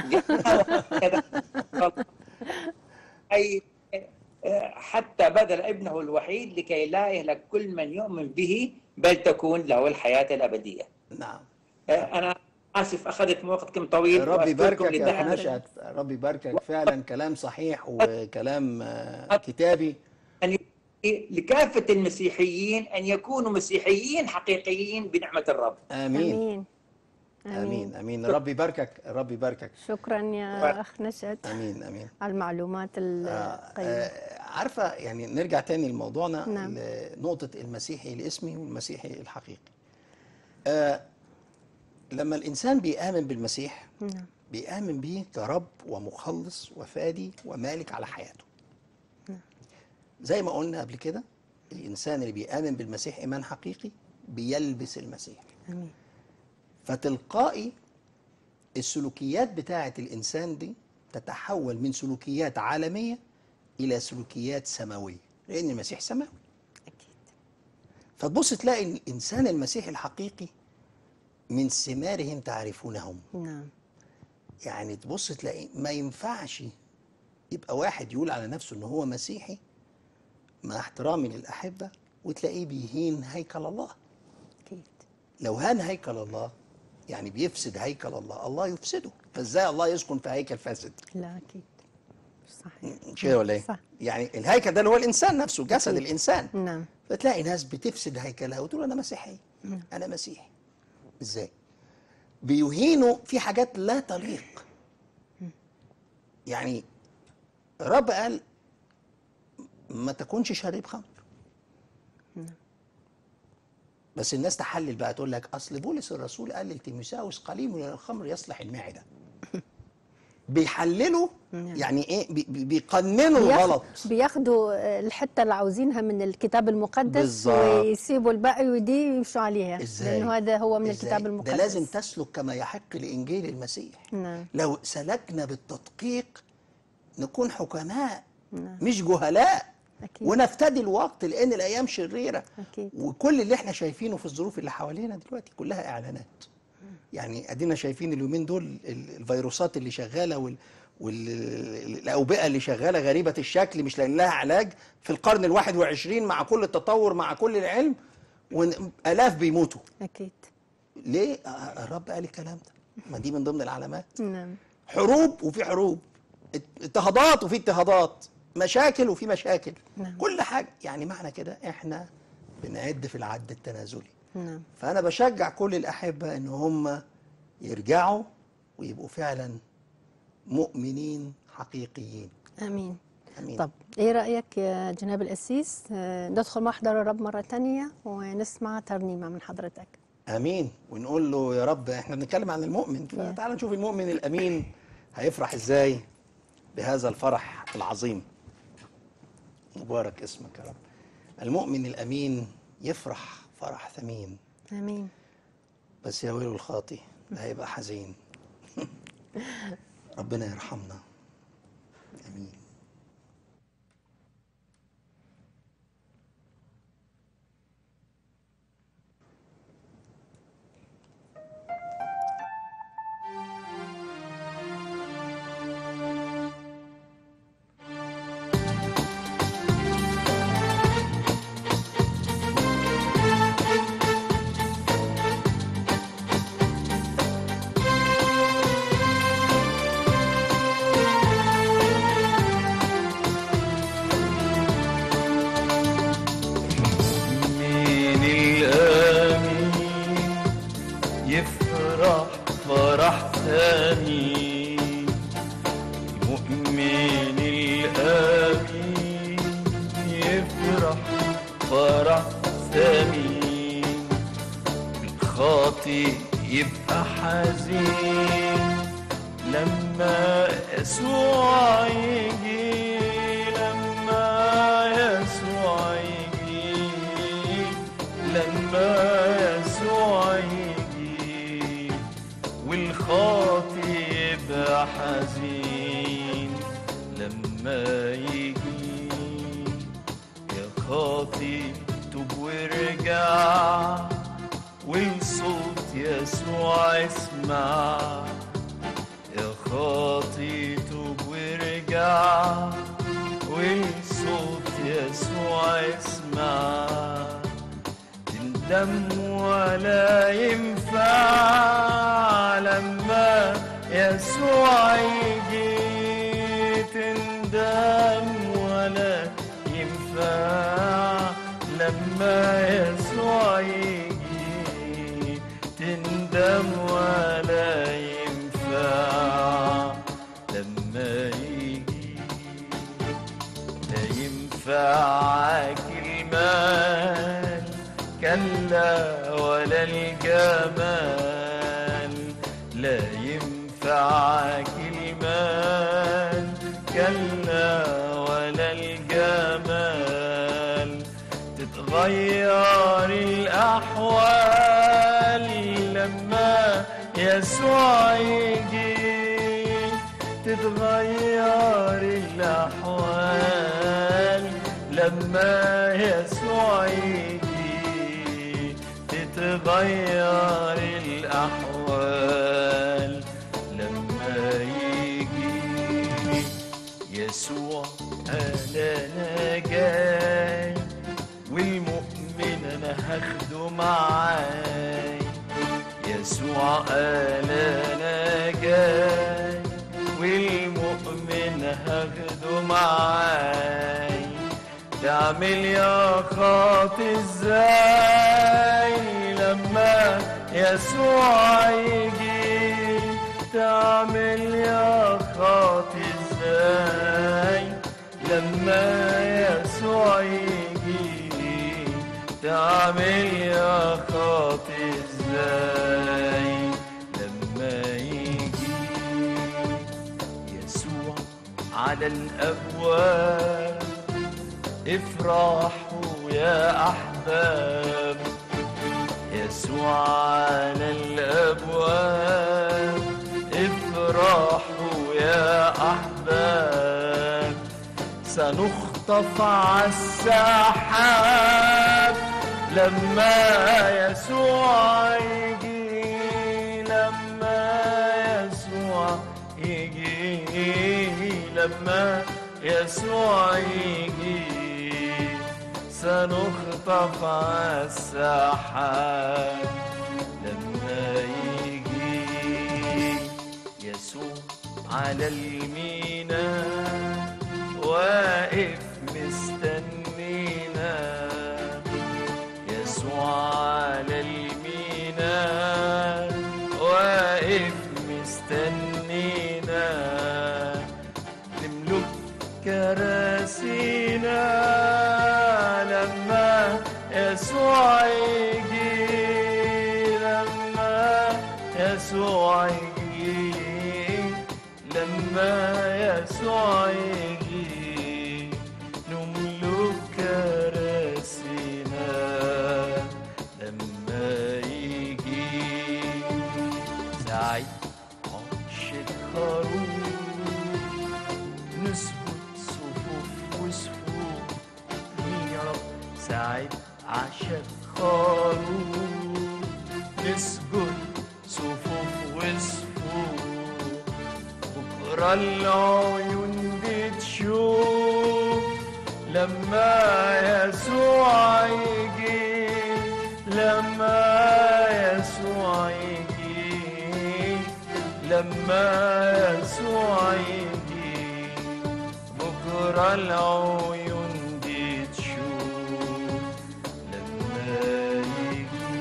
أي حتى بذل ابنه الوحيد لكي لا يهلك كل من يؤمن به بل تكون له الحياة الأبدية نعم أنا آسف أخذت وقتكم طويل ربي وأشكركم يباركك يا للدعم. أخ نشأت ربي يباركك فعلا كلام صحيح وكلام آه، كتابي أن ي- لكافة المسيحيين أن يكونوا مسيحيين حقيقيين بنعمة الرب امين امين امين امين ربي يباركك ربي يباركك شكرا يا اخ نشأت امين امين على المعلومات آه، القيمه آه، عارفه يعني نرجع تاني لموضوعنا نعم. لنقطه المسيحي الاسمي والمسيحي الحقيقي آه، لما الانسان بيامن بالمسيح نعم بيآمن بيه كرب ومخلص وفادي ومالك على حياته زي ما قلنا قبل كده الإنسان اللي بيآمن بالمسيح إيمان حقيقي بيلبس المسيح امين فتلقائي السلوكيات بتاعة الإنسان دي تتحول من سلوكيات عالمية إلى سلوكيات سماوية لأن المسيح سماوي اكيد فتبص تلاقي الإنسان المسيحي الحقيقي من ثمارهم تعرفونهم نعم يعني تبص تلاقي ما ينفعش يبقى واحد يقول على نفسه ان هو مسيحي مع احترامي للاحبه وتلاقيه بيهين هيكل الله اكيد لو هان هيكل الله يعني بيفسد هيكل الله الله يفسده فازاي الله يسكن في هيكل فاسد لا اكيد صحيح مش كده ولا ايه صح. يعني الهيكل ده اللي هو الانسان نفسه جسد أكيد. الانسان نعم فتلاقي ناس بتفسد هيكلها وتقول انا مسيحي انا مسيحي ازاي بيهينوا في حاجات لا تليق يعني الرب قال ما تكونش شارب خمر بس الناس تحلل بقى تقول لك اصل بولس الرسول قال لتيموثاوس قليل من الخمر يصلح المعده بيحللوا يعني ايه بي- بي- بيقننوا بياخ- الغلط بياخدوا الحته اللي عاوزينها من الكتاب المقدس بالظبط. ويسيبوا الباقي ودي يمشوا عليها ازاي لانه هذا هو من إزاي؟ الكتاب المقدس ده لازم تسلك كما يحق لانجيل المسيح نعم لو سلكنا بالتدقيق نكون حكماء نعم. مش جهلاء اكيد ونفتدي الوقت لان الايام شريره اكيد وكل اللي احنا شايفينه في الظروف اللي حوالينا دلوقتي كلها اعلانات يعني ادينا شايفين اليومين دول ال- الفيروسات اللي شغاله وال والاوبئه اللي شغاله غريبه الشكل مش لاقيين لها علاج في القرن الواحد وعشرين مع كل التطور مع كل العلم والاف بيموتوا اكيد ليه آه، الرب قال الكلام ده ما دي من ضمن العلامات نعم حروب وفي حروب اضطهادات وفي اضطهادات مشاكل وفي مشاكل نعم. كل حاجه يعني معنى كده احنا بنعد في العد التنازلي نعم فانا بشجع كل الاحبه ان هم يرجعوا ويبقوا فعلا مؤمنين حقيقيين امين امين طب ايه رايك يا جناب القسيس آه، ندخل محضر الرب مره تانية ونسمع ترنيمه من حضرتك امين ونقول له يا رب احنا بنتكلم عن المؤمن فتعال نشوف المؤمن الامين هيفرح ازاي بهذا الفرح العظيم مبارك اسمك يا رب المؤمن الامين يفرح فرح ثمين امين بس يا ويل الخاطي ده هيبقى حزين ربنا يرحمنا امين فرح فرح ثمين الخاطي يبقى حزين لما يسوع يجي لما يسوع يجي لما يسوع يجي والخاطي يبقى حزين لما يجي يا خاطي توب وارجع والصوت يسوع اسمع يا خاطي توب وارجع والصوت يسوع اسمع تندم ولا ينفع لما يسوع يجي تندم ولا ينفع لما يسوع يجي تندم ولا ينفع لما يجي لا ينفعك المال كلا ولا الجمال لا ينفعك المال كلا ولا الجمال تتغير الأحوال لما يسوع يجي تتغير الأحوال لما يسوع يجي تتغير الأحوال لما يجي يسوع قال أنا جاي والمؤمن أنا هاخده معاي يسوع قال أنا جاي والمؤمن هاخده معاي تعمل يا خاطي ازاي لما يسوع يجي تعمل يا خاطي ازاي لما يسوع يجي تعمل يا خاطي ازاي لما يجي يسوع على الابواب افرحوا يا احباب يسوع على الابواب افرحوا يا احباب سنخطف على السحاب لما يسوع يجي لما يسوع يجي لما يسوع يجي سنخطف على السحاب لما يجي يسوع على الميناء واقف مستنينا يسوع على الميناء واقف مستنينا نملك كراسينا لما يسوع يجي لما يسوع يجي لما يسوع يجي نملك كراسينا لما يجي سعيد عشق خروف نثبت صفوف وصفوف مين يا رب سعيد عشق خروف نسجد صفوف وصفوف بكرة العيون بتشوف لما يسوع يجي لما يسوع يجي لما يسوع يجي بكرة العيون بتشوف لما يجي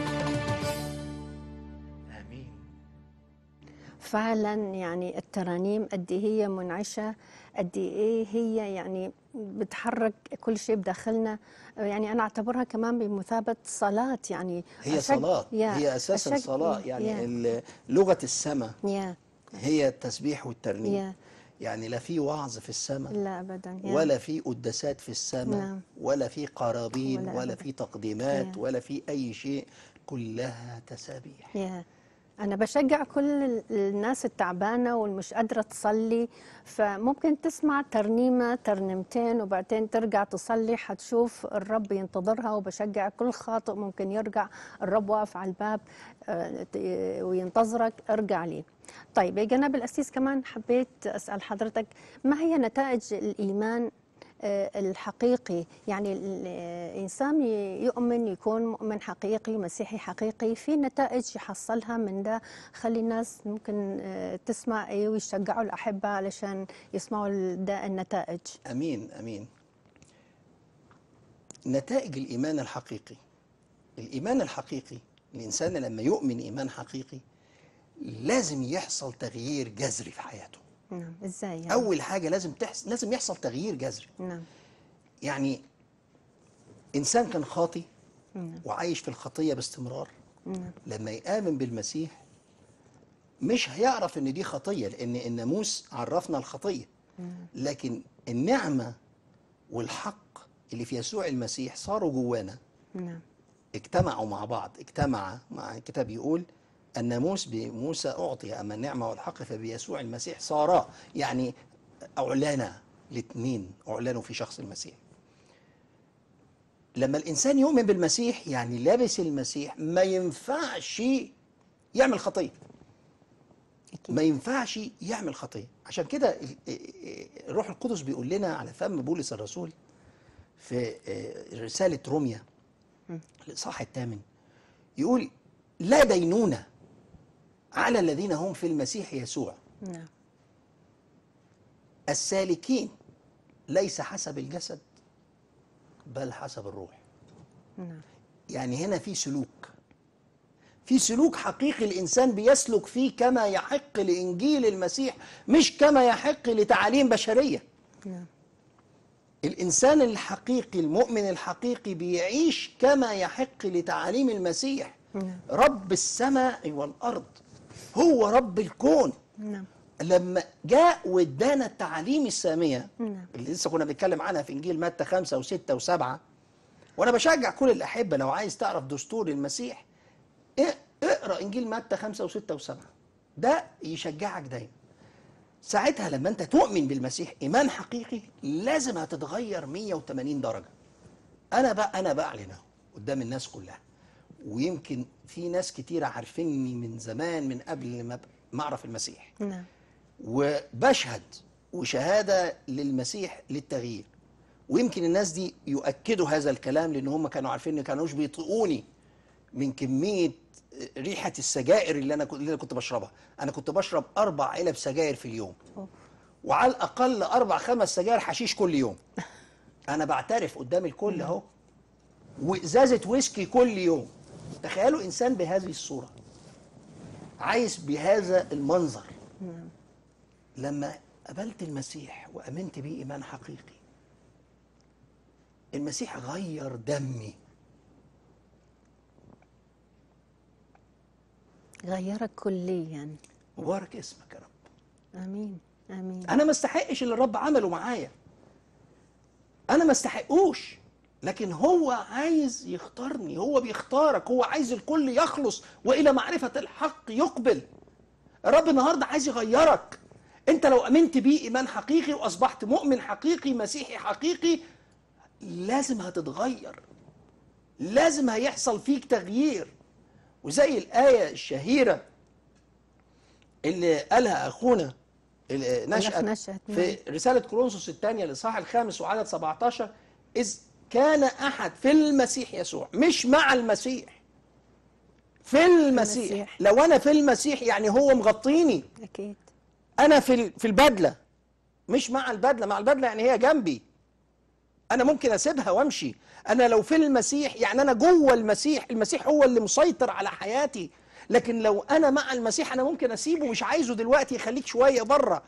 آمين فعلا يعني الترانيم قد هي منعشة قد ايه هي يعني بتحرك كل شيء بداخلنا يعني انا اعتبرها كمان بمثابه صلاه يعني هي أشج- صلاة يا- هي أساسا أشج- صلاة يعني يا- ال- لغة السماء يا هي التسبيح والترنيم يا يعني لا في وعظ في السماء لا ابدا يا ولا في قداسات في السماء نعم. ولا في قرابين ولا ولا أبداً. في تقديمات يا. ولا في أي شيء كلها تسابيح يا أنا بشجع كل ال- الناس التعبانة والمش قادرة تصلي فممكن تسمع ترنيمة ترنيمتين وبعدين ترجع تصلي حتشوف الرب ينتظرها وبشجع كل خاطئ ممكن يرجع الرب واقف على الباب آه، ت- وينتظرك ارجع لي طيب يا جناب الأسيس كمان حبيت أسأل حضرتك ما هي نتائج الإيمان آه، الحقيقي يعني ال- الإنسان ي- يؤمن يكون مؤمن حقيقي مسيحي حقيقي في نتائج يحصلها من ده خلي الناس ممكن آه، تسمع إيه ويشجعوا الأحبة علشان يسمعوا ال- ده النتائج أمين أمين نتائج الإيمان الحقيقي الإيمان الحقيقي الإنسان لما يؤمن إيمان حقيقي لازم يحصل تغيير جذري في حياته نعم إزاي يعني؟ أول حاجة لازم تحصل لازم يحصل تغيير جذري نعم يعني إنسان كان خاطي نعم وعايش في الخطية باستمرار نعم لما يآمن بالمسيح مش هيعرف ان دي خطية لان الناموس عرفنا الخطية لكن النعمة والحق اللي في يسوع المسيح صاروا جوانا نعم اجتمعوا مع بعض اجتمع مع الكتاب يقول الناموس بموسى أعطي أما النعمة والحق فبيسوع المسيح صارا يعني أعلنا الاثنين أعلنوا في شخص المسيح لما الإنسان يؤمن بالمسيح يعني لابس المسيح ما ينفعش يعمل خطية أكيد ما ينفعش يعمل خطية عشان كده ال- الروح القدس بيقول لنا على فم بولس الرسول في رسالة روميا الإصحاح الثامن يقول لا دينونة على الذين هم في المسيح يسوع نعم السالكين ليس حسب الجسد بل حسب الروح نعم يعني هنا في سلوك في سلوك حقيقي الإنسان بيسلك فيه كما يحق لإنجيل المسيح مش كما يحق لتعاليم بشرية نعم الإنسان الحقيقي المؤمن الحقيقي بيعيش كما يحق لتعاليم المسيح نعم. رب السماء والأرض هو رب الكون نعم لما جاء وادانا التعاليم السامية نعم. اللي لسه كنا بنتكلم عنها في إنجيل متى خمسة وستة وسبعة وأنا بشجع كل الأحبة لو عايز تعرف دستور المسيح اق- اقرأ إنجيل متى خمسة وستة وسبعة ده يشجعك دايما ساعتها لما أنت تؤمن بالمسيح إيمان حقيقي لازم هتتغير 180 درجة أنا بقى أنا بعلن أهو قدام الناس كلها ويمكن في ناس كتيرة عارفيني من زمان من قبل ما أبقى- ما أعرف المسيح نعم وبشهد وشهادة للمسيح للتغيير ويمكن الناس دي يؤكدوا هذا الكلام لأن هم كانوا عارفين إن كانوش بيطيقوني من كمية ريحة السجائر اللي أنا كنت- اللي أنا كنت بشربها أنا كنت بشرب أربع علب سجاير في اليوم أوف. وعلى الأقل أربع خمس سجاير حشيش كل يوم أنا بعترف قدام الكل أهو وإزازة ويسكي كل يوم تخيلوا إنسان بهذه الصورة عايز بهذا المنظر نعم لما قبلت المسيح وامنت بيه ايمان حقيقي المسيح غير دمي غيرك كليا مبارك اسمك يا رب امين امين انا ما استحقش اللي الرب عمله معايا انا ما استحقوش لكن هو عايز يختارني هو بيختارك هو عايز الكل يخلص والى معرفه الحق يقبل الرب النهارده عايز يغيرك انت لو امنت بيه ايمان حقيقي واصبحت مؤمن حقيقي مسيحي حقيقي لازم هتتغير لازم هيحصل فيك تغيير وزي الايه الشهيره اللي قالها اخونا اللي نشأت نشأت، في رسالة كورنثوس الثانية الإصحاح الخامس وعدد 17 إذ كان أحد في المسيح يسوع مش مع المسيح في المسيح المسيح. لو أنا في المسيح يعني هو مغطيني اكيد أنا في ال- في البدلة مش مع البدلة مع البدلة يعني هي جنبي أنا ممكن أسيبها وأمشي أنا لو في المسيح يعني أنا جوه المسيح المسيح هو اللي مسيطر على حياتي لكن لو أنا مع المسيح أنا ممكن أسيبه مش عايزه دلوقتي يخليك شوية بره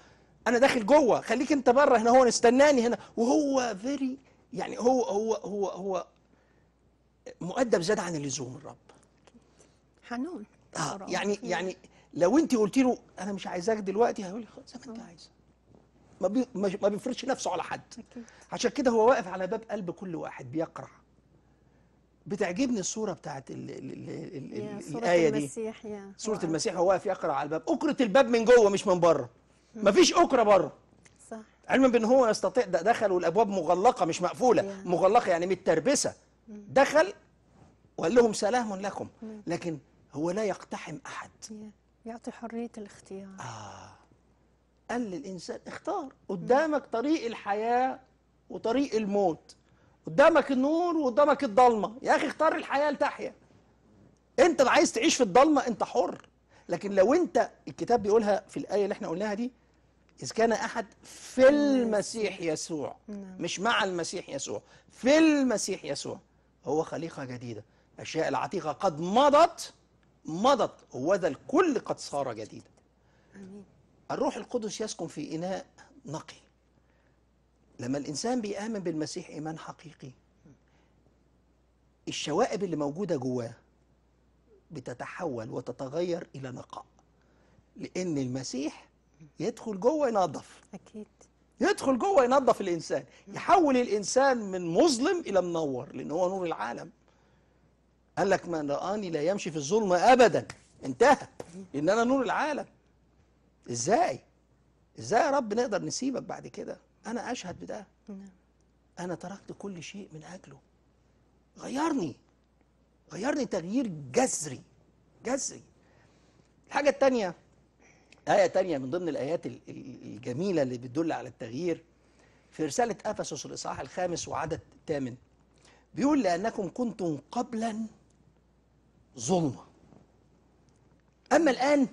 انا داخل جوه خليك انت بره هنا هو استناني هنا وهو فيري يعني هو هو هو هو مؤدب زاد عن اللزوم الرب حنون اه صراحة. يعني يعني لو انت قلت له انا مش عايزاك دلوقتي هيقول لي خلاص زي ما انت عايزه ما بي ما ما بيفرضش نفسه على حد أكيد. عشان كده هو واقف على باب قلب كل واحد بيقرع بتعجبني الصوره بتاعت ال ال ال ال يا ال صورة الايه دي المسيح يا سوره واقف. المسيح هو واقف يقرع على الباب اكره الباب من جوه مش من بره مفيش اكره بره صح علما بان هو يستطيع ده دخل والابواب مغلقه مش مقفوله Yeah. مغلقه يعني متربسه دخل وقال لهم سلام لكم لكن هو لا يقتحم احد يا. يعطي حرية الاختيار آه قال للإنسان اختار قدامك طريق الحياة وطريق الموت قدامك النور وقدامك الضلمة يا أخي اختار الحياة لتحيا أنت عايز تعيش في الضلمة أنت حر لكن لو أنت الكتاب بيقولها في الآية اللي احنا قلناها دي إذ كان أحد في المسيح يسوع نعم. مش مع المسيح يسوع في المسيح يسوع هو خليقة جديدة أشياء العتيقة قد مضت مضت وذا الكل قد صار جديدا آمين الروح القدس يسكن في إناء نقي لما الإنسان بيآمن بالمسيح إيمان حقيقي الشوائب اللي موجودة جواه بتتحول وتتغير إلى نقاء لأن المسيح يدخل جوه ينظف أكيد يدخل جوه ينظف الإنسان يحول الإنسان من مظلم إلى منور لأن هو نور العالم قال لك من رآني لا يمشي في الظلمة أبدا انتهى لأن أنا نور العالم إزاي إزاي يا رب نقدر نسيبك بعد كده أنا أشهد بده نعم أنا تركت كل شيء من أجله غيرني غيرني تغيير جذري جذري الحاجة التانية آية تانية من ضمن الآيات ال- ال- الجميلة اللي بتدل على التغيير في رسالة أفسس الإصحاح الخامس وعدد الثامن بيقول لأنكم كنتم قبلا ظلمة أما الآن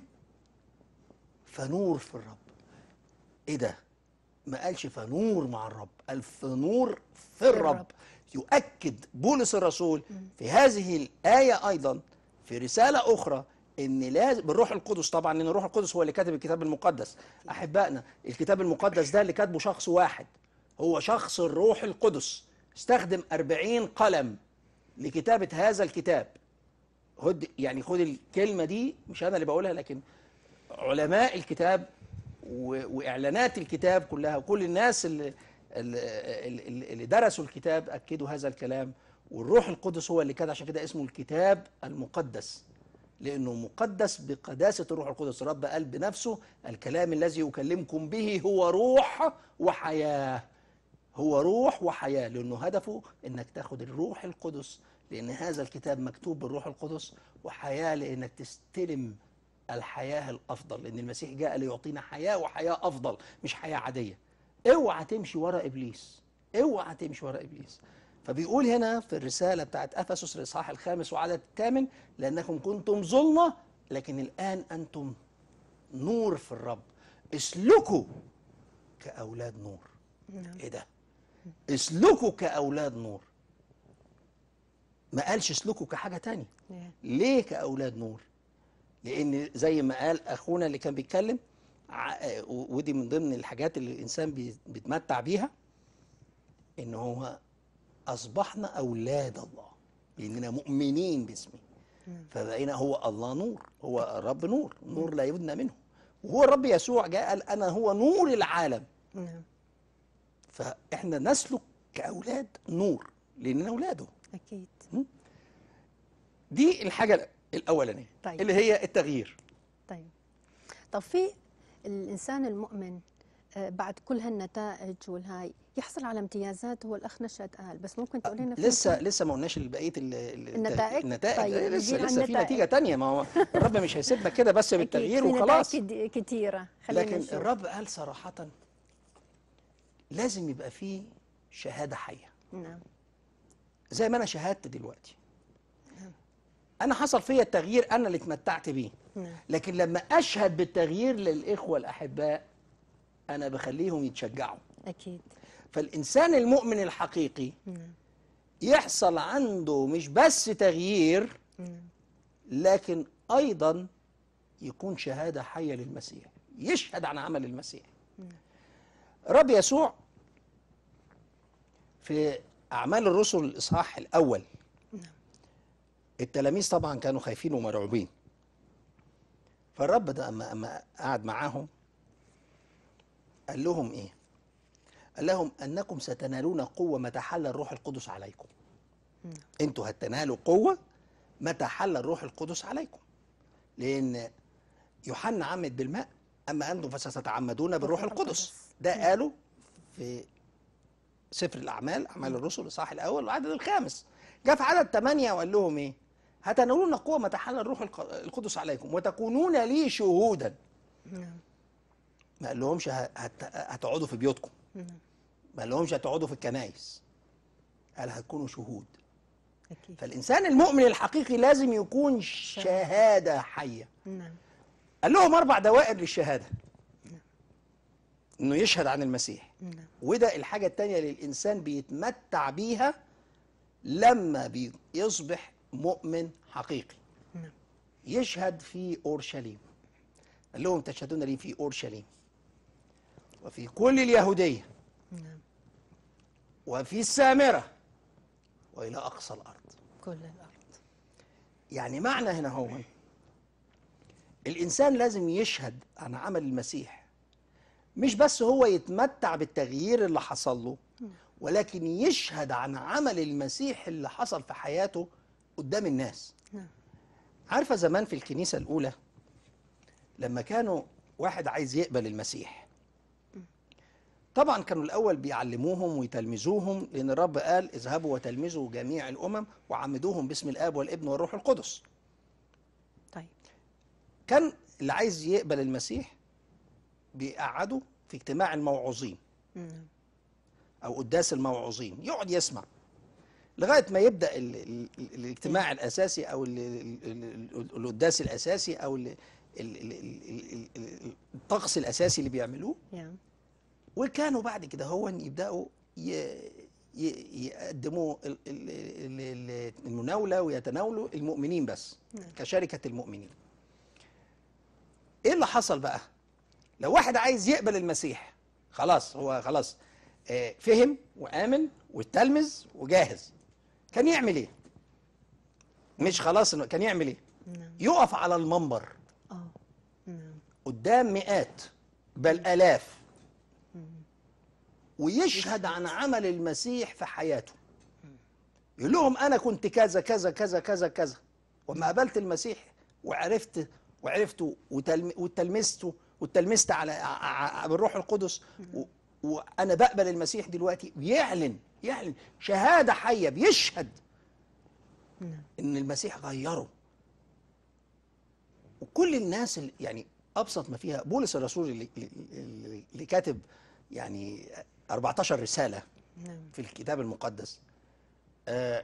فنور في الرب إيه ده؟ ما قالش فنور مع الرب قال فنور في الرب الرب. يؤكد بولس الرسول في هذه الآية أيضا في رسالة أخرى إن لازم بالروح القدس طبعا لأن الروح القدس هو اللي كاتب الكتاب المقدس أحبائنا الكتاب المقدس ده اللي كاتبه شخص واحد هو شخص الروح القدس استخدم أربعين قلم لكتابة هذا الكتاب خد يعني خد الكلمة دي مش أنا اللي بقولها لكن علماء الكتاب و- واعلانات الكتاب كلها وكل الناس اللي, اللي, اللي درسوا الكتاب اكدوا هذا الكلام والروح القدس هو اللي كان عشان كده اسمه الكتاب المقدس لانه مقدس بقداسه الروح القدس الرب قال بنفسه الكلام الذي اكلمكم به هو روح وحياه هو روح وحياه لانه هدفه انك تاخد الروح القدس لان هذا الكتاب مكتوب بالروح القدس وحياه لانك تستلم الحياه الافضل لان المسيح جاء ليعطينا حياه وحياه افضل مش حياه عاديه اوعى تمشي ورا ابليس اوعى تمشي ورا ابليس فبيقول هنا في الرساله بتاعت افسس الاصحاح الخامس وعدد الثامن لانكم كنتم ظلمه لكن الان انتم نور في الرب اسلكوا كاولاد نور نعم ايه ده اسلكوا كاولاد نور ما قالش اسلكوا كحاجه تانية يا. ليه كاولاد نور لان زي ما قال اخونا اللي كان بيتكلم ع- ودي من ضمن الحاجات اللي الانسان بي- بيتمتع بيها ان هو اصبحنا اولاد الله لاننا مؤمنين باسمه فبقينا هو الله نور هو الرب نور نور لا يبنى منه وهو الرب يسوع جاء قال انا هو نور العالم نعم فاحنا نسلك كاولاد نور لاننا اولاده أكيد دي الحاجه الاولانيه طيب. اللي هي التغيير طيب طب في الإنسان المؤمن آه، بعد كل هالنتائج والهاي يحصل على امتيازات هو الأخ نشأت قال بس ممكن تقول لنا في لسه مثال؟ لسه ما قلناش بقيه ال- ال- النتائج؟ النتائج طيب، طيب لسه نجي على لسه في النتائج. نتيجه تانية ما هو الرب مش هيسيبنا كده بس أكيد بالتغيير في وخلاص نتائج كد- كتيرة خلينا لكن نشوف. الرب قال صراحه لازم يبقى فيه شهاده حيه نعم زي ما انا شهدت دلوقتي انا حصل فيا التغيير انا اللي اتمتعت بيه نعم لكن لما اشهد بالتغيير للاخوه الاحباء انا بخليهم يتشجعوا أكيد فالانسان المؤمن الحقيقي نعم يحصل عنده مش بس تغيير نعم لكن ايضا يكون شهاده حيه للمسيح يشهد عن عمل المسيح رب يسوع في أعمال الرسل الإصحاح الأول التلاميذ طبعا كانوا خايفين ومرعوبين فالرب ده أما, أما قعد معاهم قال لهم إيه؟ قال لهم أنكم ستنالون قوة متى حل الروح القدس عليكم أنتوا هتنالوا قوة متى حل الروح القدس عليكم لأن يوحنا عمد بالماء أما أنتم فستتعمدون بالروح بالروح القدس القدس. ده قالوا في سفر الأعمال أعمال الرسل الإصحاح الأول والعدد الخامس جاء في عدد ثمانية وقال لهم إيه هتنالون قوة متى حل الروح الق- القدس عليكم وتكونون لي شهودا نعم ما قال لهمش ه- هت- هتقعدوا في بيوتكم نعم ما قال لهمش هتقعدوا في الكنايس قال هتكونوا شهود أكيد فالإنسان المؤمن الحقيقي لازم يكون شهادة حية نعم قال لهم أربع دوائر للشهادة إنه يشهد عن المسيح نعم وده الحاجة التانية اللي الإنسان بيتمتع بيها لما بيصبح مؤمن حقيقي نعم يشهد في أورشليم قال لهم تشهدون لي في أورشليم وفي كل اليهودية نعم وفي السامرة وإلى أقصى الأرض كل الأرض يعني معنى هنا هو الإنسان لازم يشهد عن عمل المسيح مش بس هو يتمتع بالتغيير اللي حصل له ولكن يشهد عن عمل المسيح اللي حصل في حياته قدام الناس نعم عارفة زمان في الكنيسة الأولى لما كانوا واحد عايز يقبل المسيح طبعا كانوا الأول بيعلموهم ويتلمذوهم لأن الرب قال اذهبوا وتلمذوا جميع الأمم وعمدوهم باسم الآب والابن والروح القدس طيب كان اللي عايز يقبل المسيح بيقعدوا في اجتماع الموعظين نعم او قداس الموعظين يقعد يسمع لغايه ما يبدا ال ال ال الاجتماع الاساسي او ال ال ال القداس الاساسي او ال ال ال ال ال الطقس الاساسي اللي بيعملوه نعم وكانوا بعد كده هو يبداوا ي- ي- يقدموا ال- ال- ال- ال- المناوله ويتناولوا المؤمنين بس نعم. كشركه المؤمنين ايه اللي حصل بقى لو واحد عايز يقبل المسيح خلاص هو خلاص آه، فهم وامن واتلمذ وجاهز كان يعمل ايه مش خلاص إنه- كان يعمل ايه نعم يقف على المنبر اه نعم قدام مئات بل آلاف ويشهد عن عمل المسيح في حياته يقول لهم أنا كنت كذا كذا كذا كذا كذا وما قابلت المسيح وعرفت وعرفته وتلم- وتلمسته وتلمست على ع- ع- بالروح القدس و- وأنا بقبل المسيح دلوقتي بيعلن يعلن شهادة حية بيشهد نعم ان المسيح غيره وكل الناس اللي يعني ابسط ما فيها بولس الرسول اللي, اللي اللي كاتب يعني 14 رساله نعم في الكتاب المقدس آه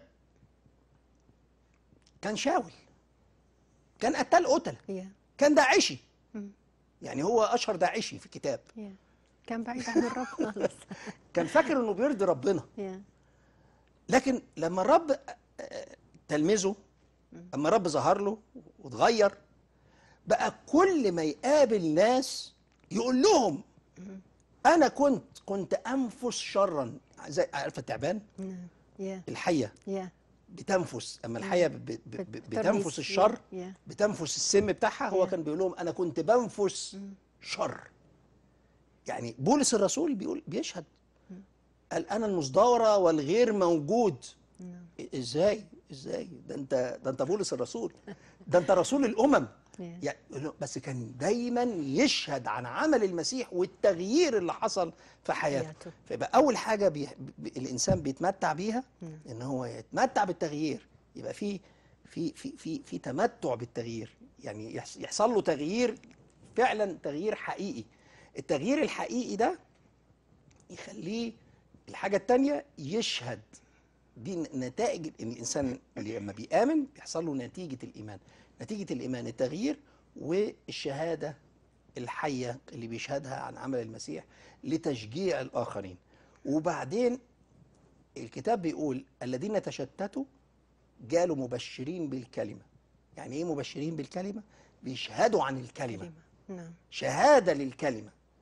كان شاول كان قتال قتله يا كان داعشي مم. يعني هو اشهر داعشي في الكتاب يا كان بعيد عن الرب خالص كان فاكر انه بيرضي ربنا يا لكن لما الرب آه، تلمذه اما الرب ظهر له واتغير بقى كل ما يقابل ناس يقول لهم انا كنت كنت انفس شرا زي عارفه التعبان نعم يا الحيه يا بتنفس اما الحيه ب- ب- ب- بترمي بتنفس الس- الشر يا بتنفس السم بتاعها هو Yeah. كان بيقول لهم انا كنت بنفس شر يعني بولس الرسول بيقول بيشهد قال انا المصدورة والغير موجود نعم ازاي ازاي ده انت ده انت بولس الرسول ده انت رسول الامم Yeah. يعني بس كان دايما يشهد عن عمل المسيح والتغيير اللي حصل في حياته حياته. فيبقى اول حاجه بي... بي... الانسان بيتمتع بيها نعم. ان هو يتمتع بالتغيير يبقى في في في في في تمتع بالتغيير يعني يحص- يحصل له تغيير فعلا تغيير حقيقي التغيير الحقيقي ده يخليه الحاجة التانية يشهد دي نتائج إن الإنسان اللي لما بيآمن بيحصل له نتيجة الإيمان نتيجة الإيمان التغيير والشهادة الحية اللي بيشهدها عن عمل المسيح لتشجيع الآخرين وبعدين الكتاب بيقول الذين تشتتوا جالوا مبشرين بالكلمة يعني إيه مبشرين بالكلمة؟ بيشهدوا عن الكلمة كلمة نعم شهادة للكلمة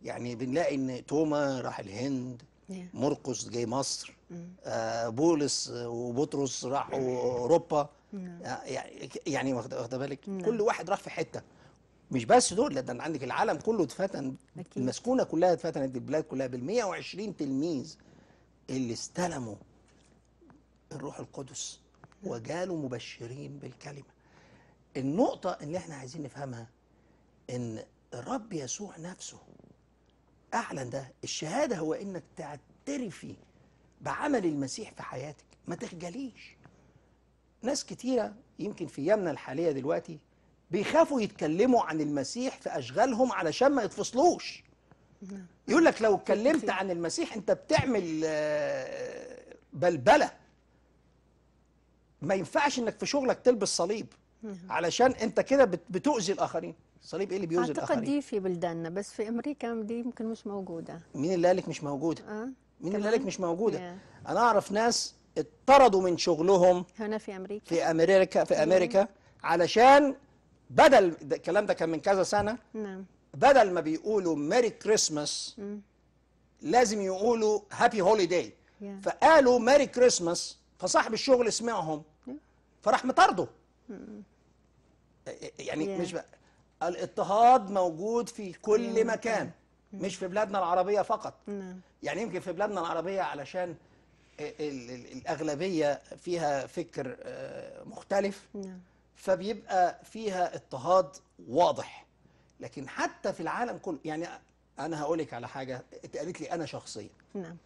يعني بنلاقي ان توما راح الهند Yeah. مرقس جاي مصر آه بولس وبطرس راحوا اوروبا يعني يعني واخد واخد بالك كل واحد راح في حته مش بس دول لا ده أنت عندك العالم كله اتفتن أكيد. المسكونه كلها اتفتنت البلاد كلها بال 120 تلميذ اللي استلموا الروح القدس وجالوا مبشرين بالكلمه النقطه اللي احنا عايزين نفهمها ان الرب يسوع نفسه اعلن ده الشهاده هو انك تعترفي بعمل المسيح في حياتك ما تخجليش ناس كتيره يمكن في ايامنا الحاليه دلوقتي بيخافوا يتكلموا عن المسيح في اشغالهم علشان ما يتفصلوش يقول لك لو اتكلمت عن المسيح انت بتعمل آه، بلبله ما ينفعش انك في شغلك تلبس صليب علشان انت كده بت- بتؤذي الاخرين الصليب ايه اللي بيؤذي اعتقد الاخرين دي في بلداننا بس في امريكا دي يمكن مش موجوده مين اللي قالك مش موجوده اه مين اللي كمان؟ قالك مش موجوده Yeah. انا اعرف ناس اتطردوا من شغلهم هنا في امريكا في امريكا في امريكا علشان بدل ده الكلام ده كان من كذا سنه نعم بدل ما بيقولوا ميري كريسماس لازم يقولوا هابي هوليداي Yeah. فقالوا ميري كريسماس فصاحب الشغل سمعهم فراح مطرده يعني Yeah. مش بقى الاضطهاد موجود في كل كل مكان مش في بلادنا العربيه فقط نعم يعني يمكن في بلادنا العربية علشان ال- ال- الأغلبية فيها فكر آه، مختلف نعم فبيبقى فيها اضطهاد واضح لكن حتى في العالم كله يعني أنا هقولك على حاجة اتقالت لي أنا شخصيا نعم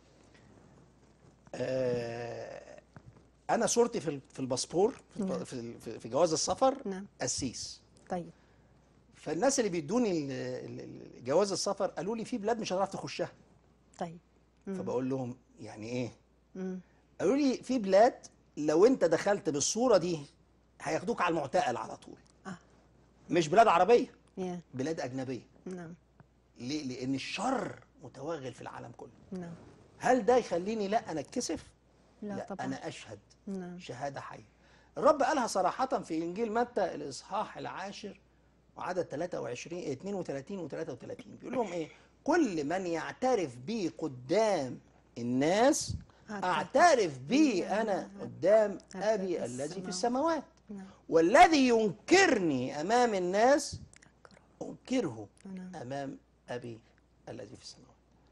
آه، أنا صورتي في ال- في الباسبور في الب- في ال- في- في جواز السفر نعم. قسيس طيب فالناس اللي بيدوني ال- ال- ال- جواز السفر قالوا لي في بلاد مش هتعرف تخشها طيب فبقول لهم يعني ايه مم. قالوا لي في بلاد لو انت دخلت بالصوره دي هياخدوك على المعتقل على طول آه. مش بلاد عربيه يا بلاد اجنبيه نعم ليه لان الشر متوغل في العالم كله نعم هل ده يخليني لا انا اتكسف لا طبعا. انا اشهد نعم. شهاده حيه الرب قالها صراحه في انجيل متى الاصحاح العاشر وعدد 23 32 و 33 بيقول لهم ايه كل من يعترف بي قدام الناس أعترف اعترف بي بي انا أنا قدام في ابي الذي في السماوات. السماوات نعم. والذي ينكرني امام الناس انكره نعم. امام ابي الذي في السماوات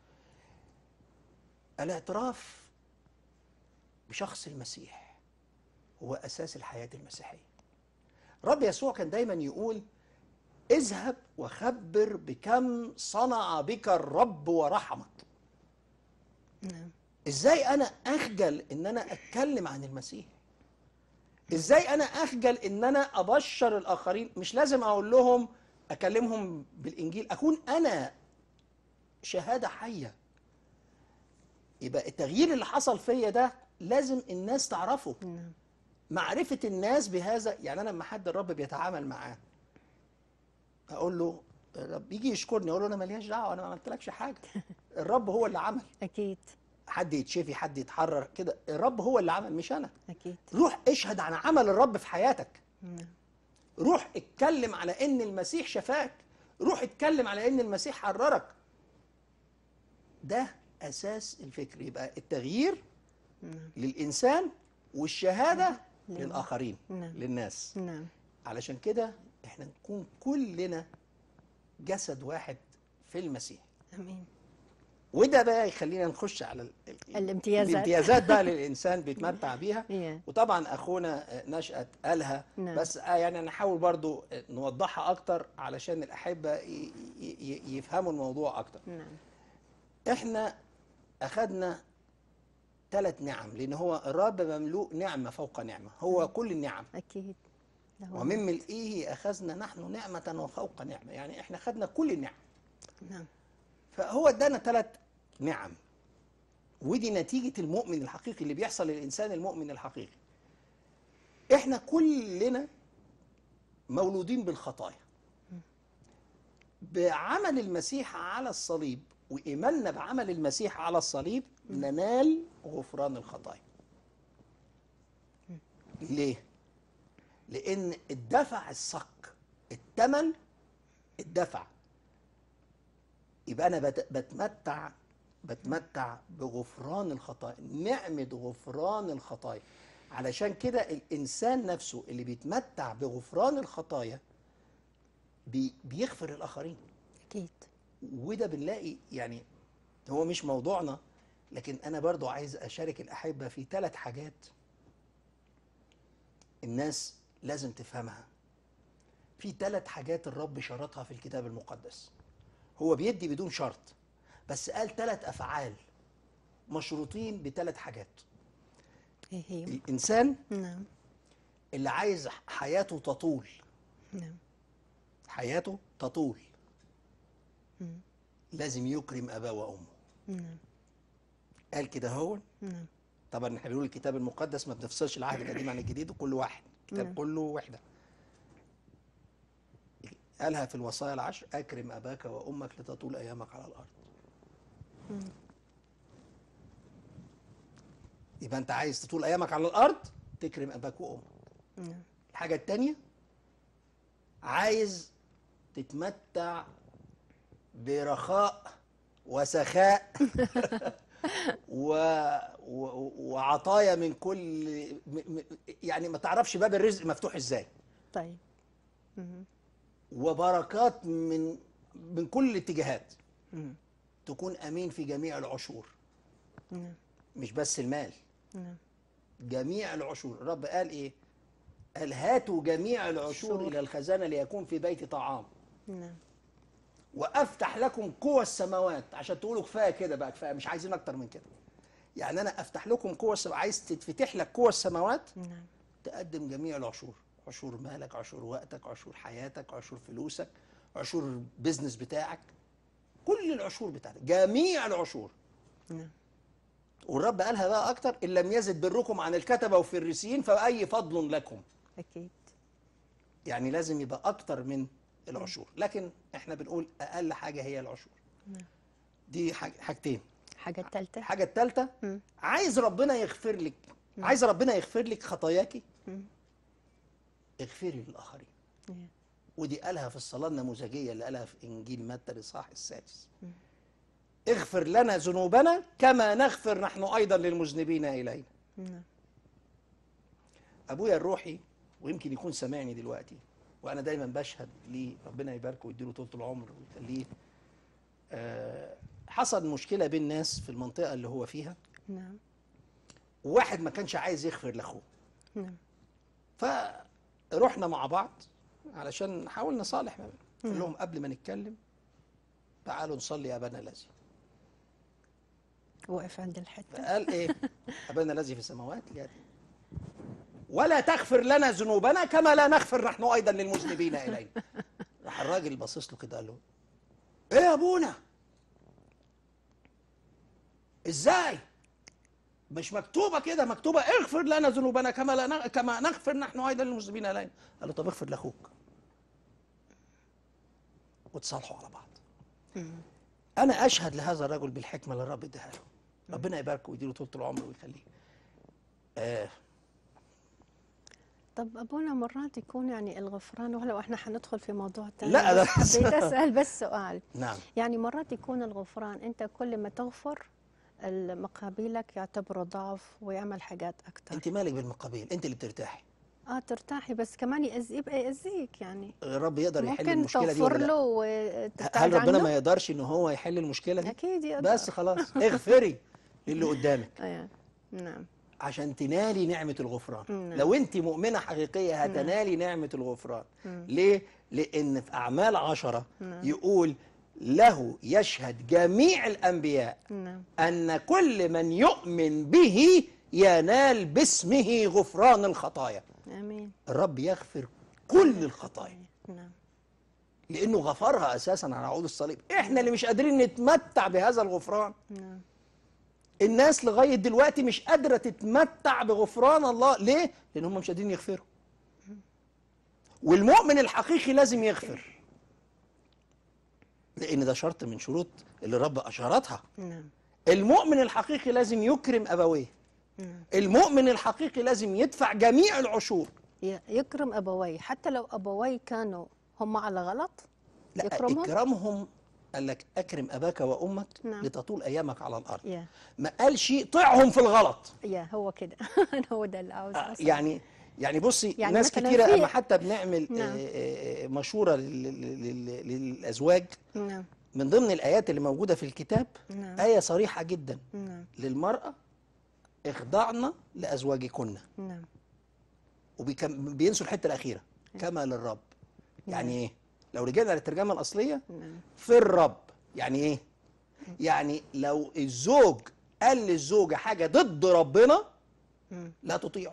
الاعتراف بشخص المسيح هو اساس الحياه المسيحيه رب يسوع كان دايما يقول اذهب وخبر بكم صنع بك الرب ورحمك نعم ازاي انا اخجل ان انا اتكلم عن المسيح ازاي انا اخجل ان انا ابشر الاخرين مش لازم اقول لهم اكلمهم بالانجيل اكون انا شهاده حيه يبقى التغيير اللي حصل فيا ده لازم الناس تعرفه نعم معرفه الناس بهذا يعني انا لما حد الرب بيتعامل معاه اقول له الرب يجي يشكرني اقول له انا ماليش دعوه انا ما عملتلكش حاجه الرب هو اللي عمل اكيد حد يتشفي حد يتحرر كده الرب هو اللي عمل مش انا اكيد روح اشهد عن عمل الرب في حياتك نعم روح اتكلم على ان المسيح شفاك روح اتكلم على ان المسيح حررك ده اساس الفكر يبقى التغيير نعم للانسان والشهاده لله. للاخرين نعم. للناس نعم علشان كده احنا نكون كلنا جسد واحد في المسيح امين وده بقى يخلينا نخش على ال- ال- الامتيازات. الامتيازات بقى للانسان بيتمتع بيها Yeah. وطبعا اخونا نشأت قالها نعم. بس آه يعني نحاول برضو نوضحها اكتر علشان الاحبه ي- ي- ي- يفهموا الموضوع اكتر نعم احنا اخذنا ثلاث نعم لان هو الرب مملوء نعمه فوق نعمه هو كل النعم اكيد له ومن ملئه اخذنا نحن نعمه وفوق نعمه يعني احنا خدنا كل النعم نعم فهو ادانا ثلاث نعم ودي نتيجة المؤمن الحقيقي اللي بيحصل للإنسان المؤمن الحقيقي إحنا كلنا مولودين بالخطايا بعمل المسيح على الصليب وإيماننا بعمل المسيح على الصليب ننال غفران الخطايا ليه؟ لأن الدفع الصك الثمن الدفع يبقى انا بت- بتمتع بتمتع بغفران الخطايا نعمة غفران الخطايا علشان كده الانسان نفسه اللي بيتمتع بغفران الخطايا بي بيغفر الاخرين اكيد وده بنلاقي يعني هو مش موضوعنا لكن انا برضو عايز اشارك الاحبه في ثلاث حاجات الناس لازم تفهمها في ثلاث حاجات الرب شرطها في الكتاب المقدس هو بيدي بدون شرط بس قال ثلاث افعال مشروطين بثلاث حاجات ايه هي الانسان نعم اللي عايز حياته تطول نعم حياته تطول مم. لازم يكرم اباه وامه نعم قال كده هو نعم طبعا احنا بنقول الكتاب المقدس ما بنفصلش العهد القديم عن الجديد وكل واحد الكتاب نعم. كله وحده قالها في الوصايا العشر اكرم اباك وامك لتطول ايامك على الارض يبقى انت عايز تطول ايامك على الارض تكرم اباك وامك نعم الحاجه التانية عايز تتمتع برخاء وسخاء و... و... وعطايا من كل م... م... يعني ما تعرفش باب الرزق مفتوح ازاي طيب مم. وبركات من من كل الاتجاهات مم. تكون امين في جميع العشور نعم مش بس المال نعم جميع العشور الرب قال ايه قال هاتوا جميع العشور عشور. الى الخزانه ليكون في بيتي طعام نعم وافتح لكم قوى السماوات عشان تقولوا كفايه كده بقى كفايه مش عايزين اكتر من كده يعني انا افتح لكم قوى السماوات عايز تتفتح لك قوى السماوات نعم تقدم جميع العشور عشور مالك عشور وقتك عشور حياتك عشور فلوسك عشور البيزنس بتاعك كل العشور بتاعتك جميع العشور نعم والرب قالها بقى اكتر ان لم يزد بركم عن الكتبه والفريسيين فاي فضل لكم اكيد يعني لازم يبقى اكتر من العشور لكن احنا بنقول اقل حاجه هي العشور دي حاج- حاجتين حاجة الثالثة الحاجه الثالثه مم. عايز ربنا يغفر لك عايز ربنا يغفر لك خطاياكي مم. اغفري للاخرين نعم. ودي قالها في الصلاه النموذجيه اللي قالها في انجيل متى الاصحاح السادس اغفر لنا ذنوبنا كما نغفر نحن ايضا للمذنبين الينا نعم ابويا الروحي ويمكن يكون سامعني دلوقتي وانا دايما بشهد ليه ربنا يباركه ويديله طول العمر ويخليه آه، حصل مشكله بين ناس في المنطقه اللي هو فيها نعم وواحد ما كانش عايز يغفر لاخوه نعم فرحنا مع بعض علشان نحاول نصالح ما بينهم قال لهم قبل ما نتكلم تعالوا نصلي يا ابانا الذي وقف عند الحتة فقال ايه ابانا الذي في السماوات ليأتي ولا تغفر لنا ذنوبنا كما لا نغفر نحن ايضا للمذنبين الينا راح الراجل باصص له كده قال له ايه يا ابونا ازاي مش مكتوبه كده مكتوبه اغفر لنا ذنوبنا كما لا نغ... كما نغفر نحن ايضا للمذنبين الينا قال له طب اغفر لاخوك وتصالحوا على بعض انا اشهد لهذا الرجل بالحكمه اللي الرب اداها له ربنا يباركه ويديله طول العمر ويخليه آه طب ابونا مرات يكون يعني الغفران ولو احنا حندخل في موضوع تاني لا، بس بس- حبيت اسال بس سؤال نعم يعني مرات يكون الغفران انت كل ما تغفر مقابلك يعتبره ضعف ويعمل حاجات اكثر انت مالك بالمقابل انت اللي بترتاحي اه ترتاحي بس كمان يأذي يبقى يأذيك يعني الرب يقدر يحل ممكن المشكله دي تغفر ولا لا له وتبتعد هل ربنا عنه؟ ما يقدرش ان هو يحل المشكله دي اكيد يقدر بس خلاص اغفري للي قدامك آه. نعم عشان تنالي نعمة الغفران نعم. لو انت مؤمنة حقيقية هتنالي نعمة الغفران ليه؟ لأن في أعمال عشرة يقول له يشهد جميع الأنبياء نعم أن كل من يؤمن به ينال باسمه غفران الخطايا امين الرب يغفر كل الخطايا نعم لأنه غفرها أساسا على عود الصليب إحنا اللي مش قادرين نتمتع بهذا الغفران نعم الناس لغايه دلوقتي مش قادره تتمتع بغفران الله ليه لان هم مش قادرين يغفروا والمؤمن الحقيقي لازم يغفر لان ده شرط من شروط اللي الرب اشارتها نعم المؤمن الحقيقي لازم يكرم ابويه نعم المؤمن الحقيقي لازم يدفع جميع العشور ي- يكرم ابوي حتى لو ابوي كانوا هم على غلط لا يكرمهم اكرامهم قال لك اكرم اباك وامك نعم. لتطول ايامك على الارض يا ما قالش طيعهم في الغلط يا هو كده أنا هو ده اللي عاوز آه، أوصل. يعني يعني بصي يعني يعني ناس مثلاً كتيره في- اما حتى بنعمل نعم. آه، آه، مشوره لل- لل- لل- للازواج نعم من ضمن الايات اللي موجوده في الكتاب نعم. ايه صريحه جدا نعم للمراه اخضعن لازواجكن نعم وبينسوا الحته الاخيره كما للرب يعني ايه لو رجعنا للترجمه الاصليه نعم في الرب يعني ايه يعني لو الزوج قال للزوجه حاجه ضد ربنا مم. لا تطيعه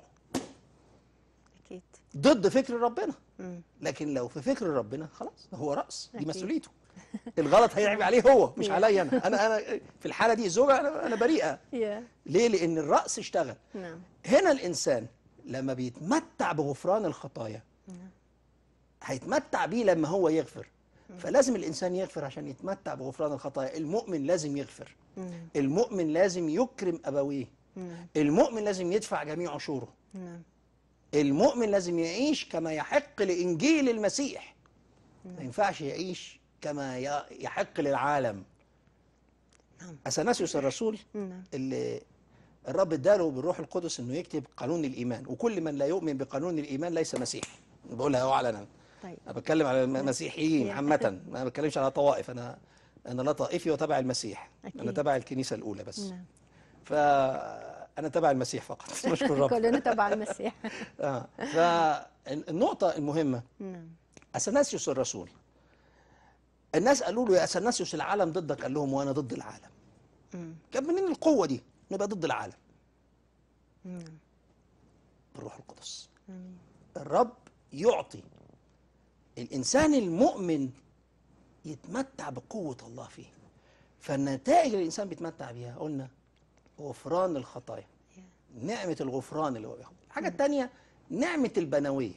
أكيد ضد فكر ربنا مم. لكن لو في فكر ربنا خلاص هو راس دي أكيد. مسؤوليته الغلط هيعيب عليه هو مش يا. عليا انا انا انا في الحاله دي الزوجه انا انا بريئه يا ليه لان الراس اشتغل نعم هنا الانسان لما بيتمتع بغفران الخطايا هيتمتع بيه لما هو يغفر فلازم الانسان يغفر عشان يتمتع بغفران الخطايا المؤمن لازم يغفر نعم المؤمن لازم يكرم ابويه نعم المؤمن لازم يدفع جميع عشوره نعم المؤمن لازم يعيش كما يحق لإنجيل المسيح ما ينفعش يعيش كما ي- يحق للعالم نعم. أثناسيوس الرسول نعم اللي الرب اداله بالروح القدس انه يكتب قانون الايمان وكل من لا يؤمن بقانون الايمان ليس مسيح بقولها اهو علنا طيب انا بتكلم على المسيحيين يا. عامه ما بتكلمش على طوائف انا انا لا طائفي وتبع المسيح أكيد. انا تبع الكنيسه الاولى بس نعم فانا تبع المسيح فقط نشكر الرب كلنا تبع المسيح اه فالنقطه المهمه نعم اثناسيوس الرسول الناس قالوا له يا اثناسيوس العالم ضدك قال لهم وانا ضد العالم مم. كان منين القوه دي نبقى ضد العالم نعم بالروح القدس آمين الرب يعطي الانسان المؤمن يتمتع بقوه الله فيه فالنتائج اللي الانسان بيتمتع بيها قلنا غفران الخطايا يا. نعمه الغفران اللي هو بياخدها الحاجه الثانيه نعمه البنويه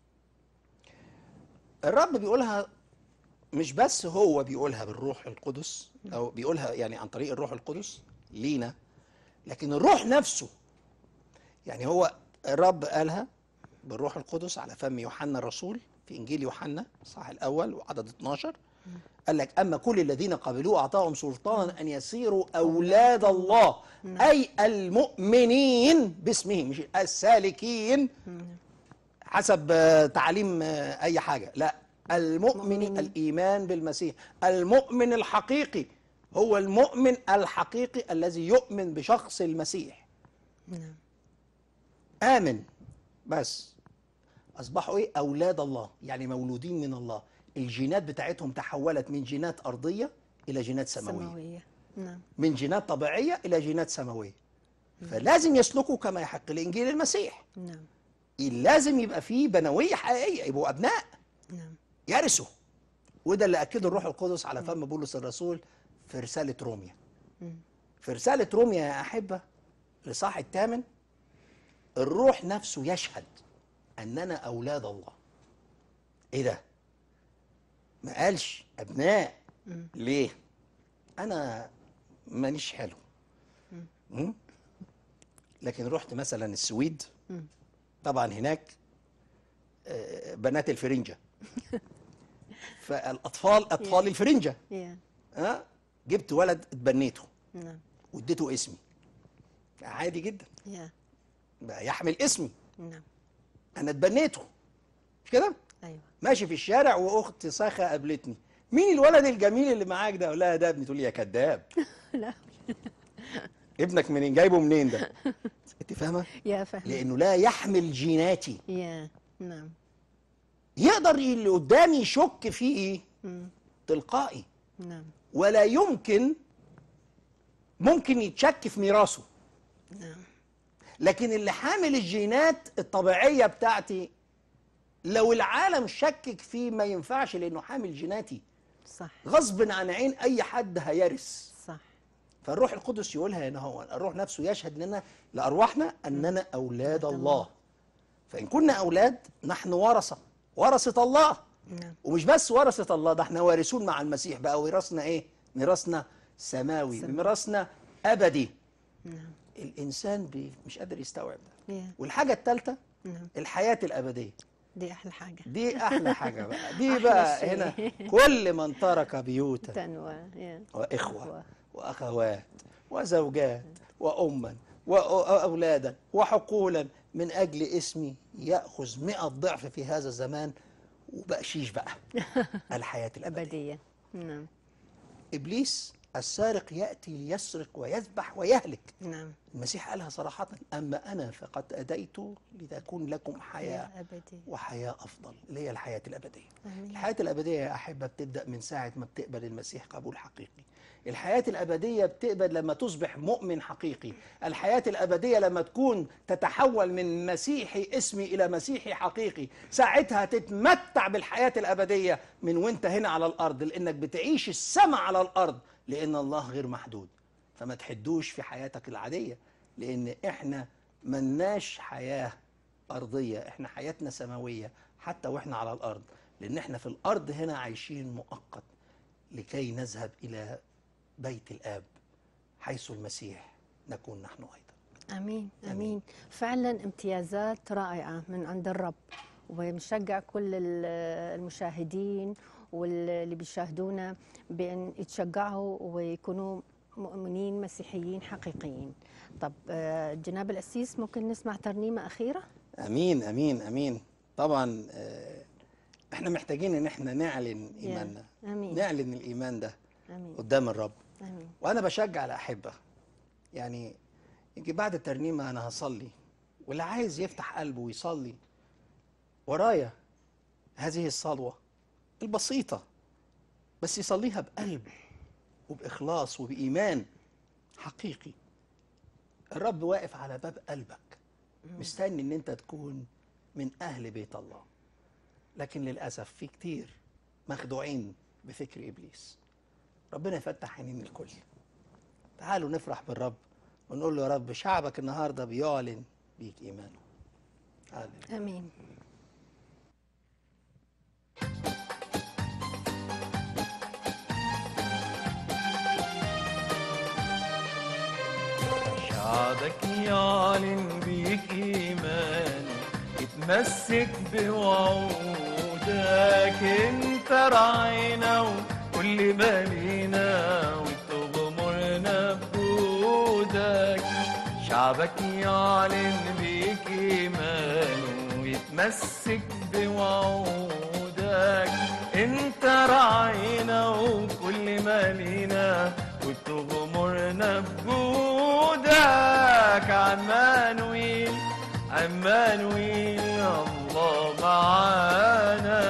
الرب بيقولها مش بس هو بيقولها بالروح القدس او بيقولها يعني عن طريق الروح القدس لينا لكن الروح نفسه يعني هو الرب قالها بالروح القدس على فم يوحنا الرسول في انجيل يوحنا الصح الاول وعدد 12 قال لك اما كل الذين قبلوه اعطاهم سلطانا ان يصيروا اولاد الله اي المؤمنين باسمه مش السالكين حسب آه، تعليم آه، اي حاجه لا المؤمن مؤمنين. الايمان بالمسيح المؤمن الحقيقي هو المؤمن الحقيقي الذي يؤمن بشخص المسيح نعم آمن بس أصبحوا إيه أولاد الله يعني مولودين من الله الجينات بتاعتهم تحولت من جينات أرضية إلى جينات سماوية سماوية نعم من جينات طبيعية إلى جينات سماوية فلازم يسلكوا كما يحق لإنجيل المسيح نعم لازم يبقى فيه بنوية حقيقية يبقوا أبناء نعم يرثوا وده اللي أكده الروح القدس على فم بولس الرسول في رسالة روميا مم. في رسالة روميا يا أحبة الإصحاح الثامن الروح نفسه يشهد أننا أولاد الله إيه ده؟ ما قالش أبناء ليه؟ أنا مانيش حلو مم؟ لكن رحت مثلا السويد مم. طبعا هناك آه، بنات الفرنجة فالأطفال أطفال الفرنجة يا ها جبت ولد اتبنيته نعم واديته اسمي عادي جدا يا بقى يحمل اسمي نعم انا اتبنيته مش كده أيوة ماشي في الشارع واخت ساخه قابلتني مين الولد الجميل اللي معاك ده اقول لها ده ابني تقول لي يا كذاب لا ابنك منين جايبه منين ده انت فاهمه يا فهم لانه لا يحمل جيناتي يا نعم يقدر اللي قدامي يشك فيه ايه مم. تلقائي نعم ولا يمكن ممكن يتشك في ميراثه نعم لكن اللي حامل الجينات الطبيعية بتاعتي لو العالم شكك فيه ما ينفعش لأنه حامل جيناتي صح غصب عن عين أي حد هيرث صح فالروح القدس يقولها هنا هو الروح نفسه يشهد لنا لأرواحنا أننا أولاد الله فإن كنا أولاد نحن ورثة ورثة الله نعم ومش بس ورثة الله ده احنا وارثون مع المسيح بقى وراثنا ايه ميراثنا سماوي سماوي. ميراثنا أبدي نعم الإنسان بي مش قادر يستوعب ده يا والحاجة الثالثة نعم الحياة الأبدية دي احلى حاجه دي احلى حاجه بقى دي أحلى بقى شيء. هنا كل من ترك بيوتا تنوى يا. واخوه إخوة. واخوات وزوجات واما واولادا وحقولا من اجل اسمي ياخذ مئة ضعف في هذا الزمان وبقشيش بقى الحياه الابديه ابديه نعم ابليس السارق ياتي ليسرق ويذبح ويهلك نعم المسيح قالها صراحه اما انا فقد اتيت لتكون لكم حياه يا ابديه وحياه افضل اللي هي الحياه الابديه آمين. الحياه الابديه يا احبه بتبدا من ساعه ما بتقبل المسيح قبول حقيقي الحياه الابديه بتقبل لما تصبح مؤمن حقيقي الحياه الابديه لما تكون تتحول من مسيحي اسمي الى مسيحي حقيقي ساعتها تتمتع بالحياه الابديه من وانت هنا على الارض لانك بتعيش السماء على الارض لان الله غير محدود فما تحدوش في حياتك العاديه لان احنا ملناش حياه أرضية إحنا حياتنا سماوية حتى وإحنا على الأرض لأن إحنا في الأرض هنا عايشين مؤقت لكي نذهب إلى بيت الآب حيث المسيح نكون نحن أيضا امين آمين. امين فعلا امتيازات رائعه من عند الرب وبنشجع كل ال- المشاهدين واللي بيشاهدونا بان يتشجعوا ويكونوا مؤمنين مسيحيين حقيقيين طب آه، جناب الأسيس ممكن نسمع ترنيمة أخيرة أمين أمين أمين طبعا آه، إحنا محتاجين إن إحنا نعلن يا. إيماننا آمين نعلن الإيمان ده آمين قدام الرب آمين وانا بشجع الاحبه يعني يجي بعد الترنيمه انا هصلي واللي عايز يفتح قلبه ويصلي ورايا هذه الصلوه البسيطه بس يصليها بقلب وباخلاص وبايمان حقيقي الرب واقف على باب قلبك مستني ان انت تكون من اهل بيت الله لكن للاسف في كتير مخدوعين بفكر ابليس ربنا يفتح عينين الكل تعالوا نفرح بالرب ونقول له يا رب شعبك النهارده بيعلن بيك ايمانه هللويا آمين شعبك يعلن بيك إيمان يتمسك بوعودك انت رعينا وكل ما لينا وتغمرنا بجودك شعبك يعلن بيك إيمان ويتمسك بوعودك انت رعينا وكل ما لينا وتغمرنا بجودك عمانويل عمانويل الله معانا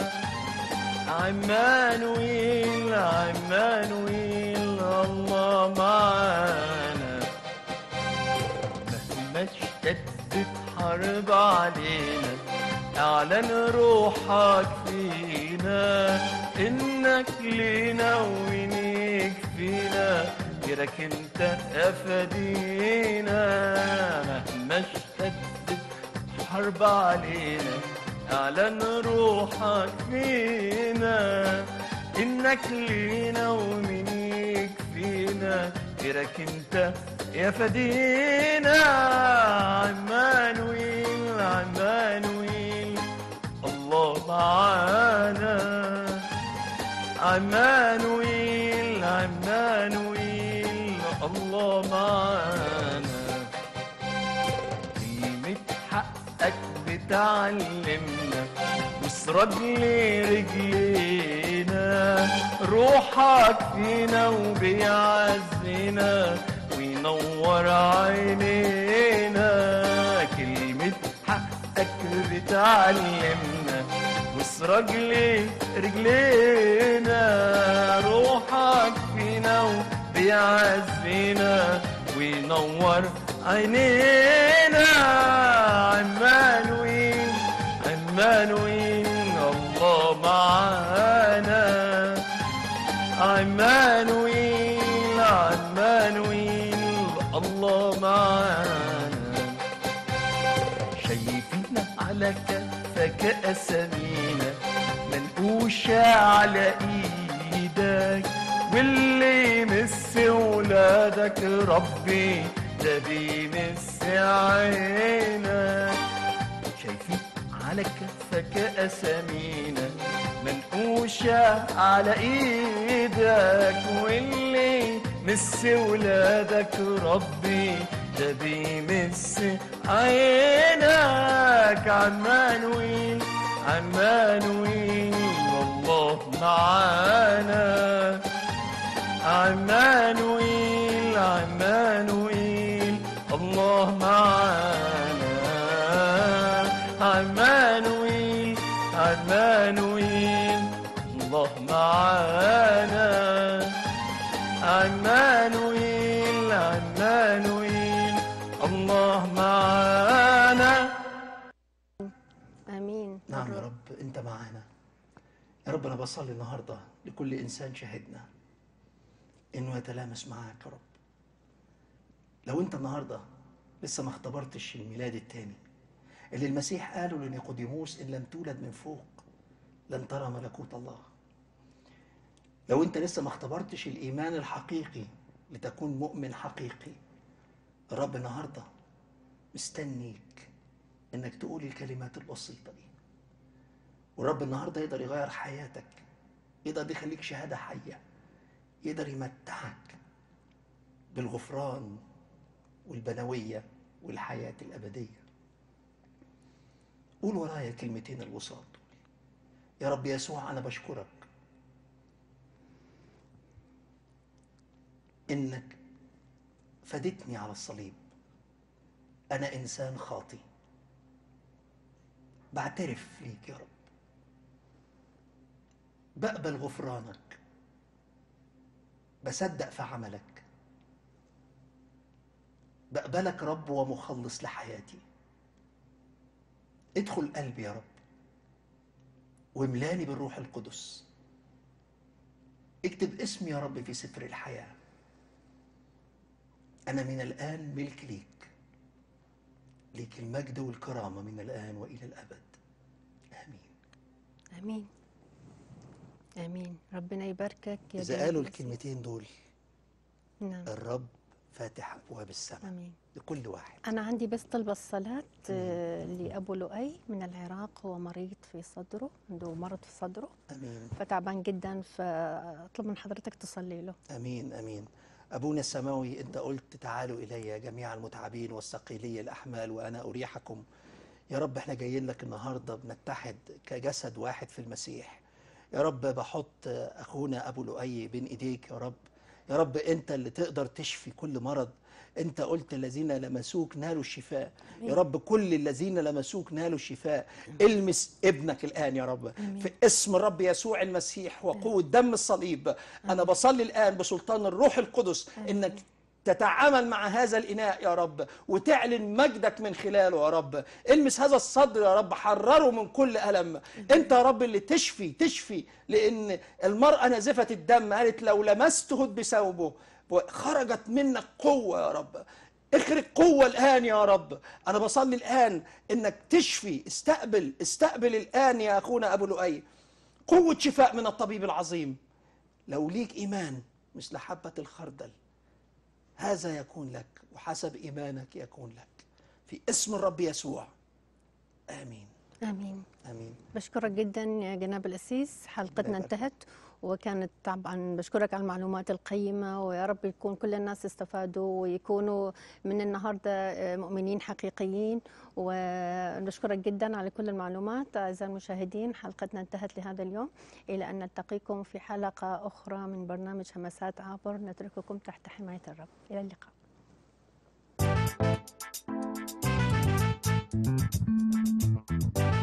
عمانويل عمانويل الله معانا مهما اشتدت حرب علينا اعلن روحك فينا انك لينا وينيك فينا غيرك انت افدينا مهما اشتدت حرب علينا اعلن روحك فينا انك لينا ومنيك فينا غيرك انت يا فدينا عمانويل عمانويل الله معانا عمانويل عمانويل الله معانا كلمة حقك بتعلمنا وسرج رجلينا روحك فينا وبيعزنا وينور عينينا كلمة حقك بتعلمنا وسرج رجلينا روحك فينا وبيعزنا وينور عينينا عمانويل عمانويل الله معانا عمانويل عمانويل الله معانا شايفينك على كفك أسامينا منقوشة على إيدك واللي يمس ولادك ربي ده بيمس عينك شايفين على على كفك أسامينا منقوشة على إيدك واللي مس ولادك ربي ده بيمس عينك عمانويل عمانويل والله معانا عمانويل عمانويل الله معانا عمانويل عمانويل الله معانا عمانويل عمانويل الله معانا امين نعم يا رب انت معانا يا رب انا بصلي النهارده لكل انسان شاهدنا انه يتلامس معاك يا رب لو انت النهارده لسه ما اختبرتش الميلاد التاني اللي المسيح قاله لنيقوديموس ان لم تولد من فوق لن ترى ملكوت الله لو انت لسه ما اختبرتش الايمان الحقيقي لتكون مؤمن حقيقي الرب النهارده مستنيك انك تقول الكلمات البسيطه دي والرب النهارده يقدر يغير حياتك يقدر يخليك شهاده حيه يقدر يمتعك بالغفران والبنويه والحياه الابديه قول ورايا الكلمتين الوساط دول يا رب يسوع انا بشكرك انك فدتني على الصليب انا انسان خاطي بعترف ليك يا رب بقبل غفرانك بصدق في عملك بقبلك رب ومخلص لحياتي ادخل قلبي يا رب واملاني بالروح القدس اكتب اسمي يا رب في سفر الحياة أنا من الآن ملك ليك ليك المجد والكرامة من الآن وإلى الأبد آمين امين امين ربنا يباركك يا إذا جميل قالوا الأسيس. الكلمتين دول نعم الرب فاتح أبواب السماء امين لكل واحد أنا عندي بس طلب الصلاة آه، لأبو لؤي من العراق هو مريض في صدره عنده مرض في صدره آمين فتعبان جدا فأطلب من حضرتك تصلي له امين امين ابونا السماوي انت قلت تعالوا الي جميع المتعبين والثقيلي الاحمال وانا اريحكم يا رب احنا جايين لك النهارده بنتحد كجسد واحد في المسيح يا رب بحط اخونا ابو لؤي بين ايديك يا رب يا رب انت اللي تقدر تشفي كل مرض انت قلت الذين لمسوك نالوا الشفاء يا رب كل الذين لمسوك نالوا الشفاء المس ابنك الان يا رب في اسم الرب يسوع المسيح وقوه دم الصليب انا بصلي الان بسلطان الروح القدس انك تتعامل مع هذا الإناء يا رب وتعلن مجدك من خلاله يا رب المس هذا الصدر يا رب حرره من كل ألم أنت يا رب اللي تشفي تشفي لأن المرأة نازفة الدم قالت لو لمسته بثوبه خرجت منك قوة يا رب اخرج قوة الآن يا رب أنا بصلي الآن إنك تشفي استقبل استقبل الآن يا أخونا أبو لؤي قوة شفاء من الطبيب العظيم لو ليك إيمان مثل حبة الخردل هذا يكون لك وحسب إيمانك يكون لك في اسم الرب يسوع آمين آمين آمين بشكرك جدا يا جناب الأسيس حلقتنا الله يبارك. انتهت وكانت طبعا بشكرك على المعلومات القيمة ويا رب يكون كل الناس استفادوا ويكونوا من النهاردة آه، مؤمنين حقيقيين ونشكرك جدا على كل المعلومات أعزائي المشاهدين حلقتنا انتهت لهذا اليوم إلى أن نلتقيكم في حلقة أخرى من برنامج همسات عبر نترككم تحت حماية الرب إلى اللقاء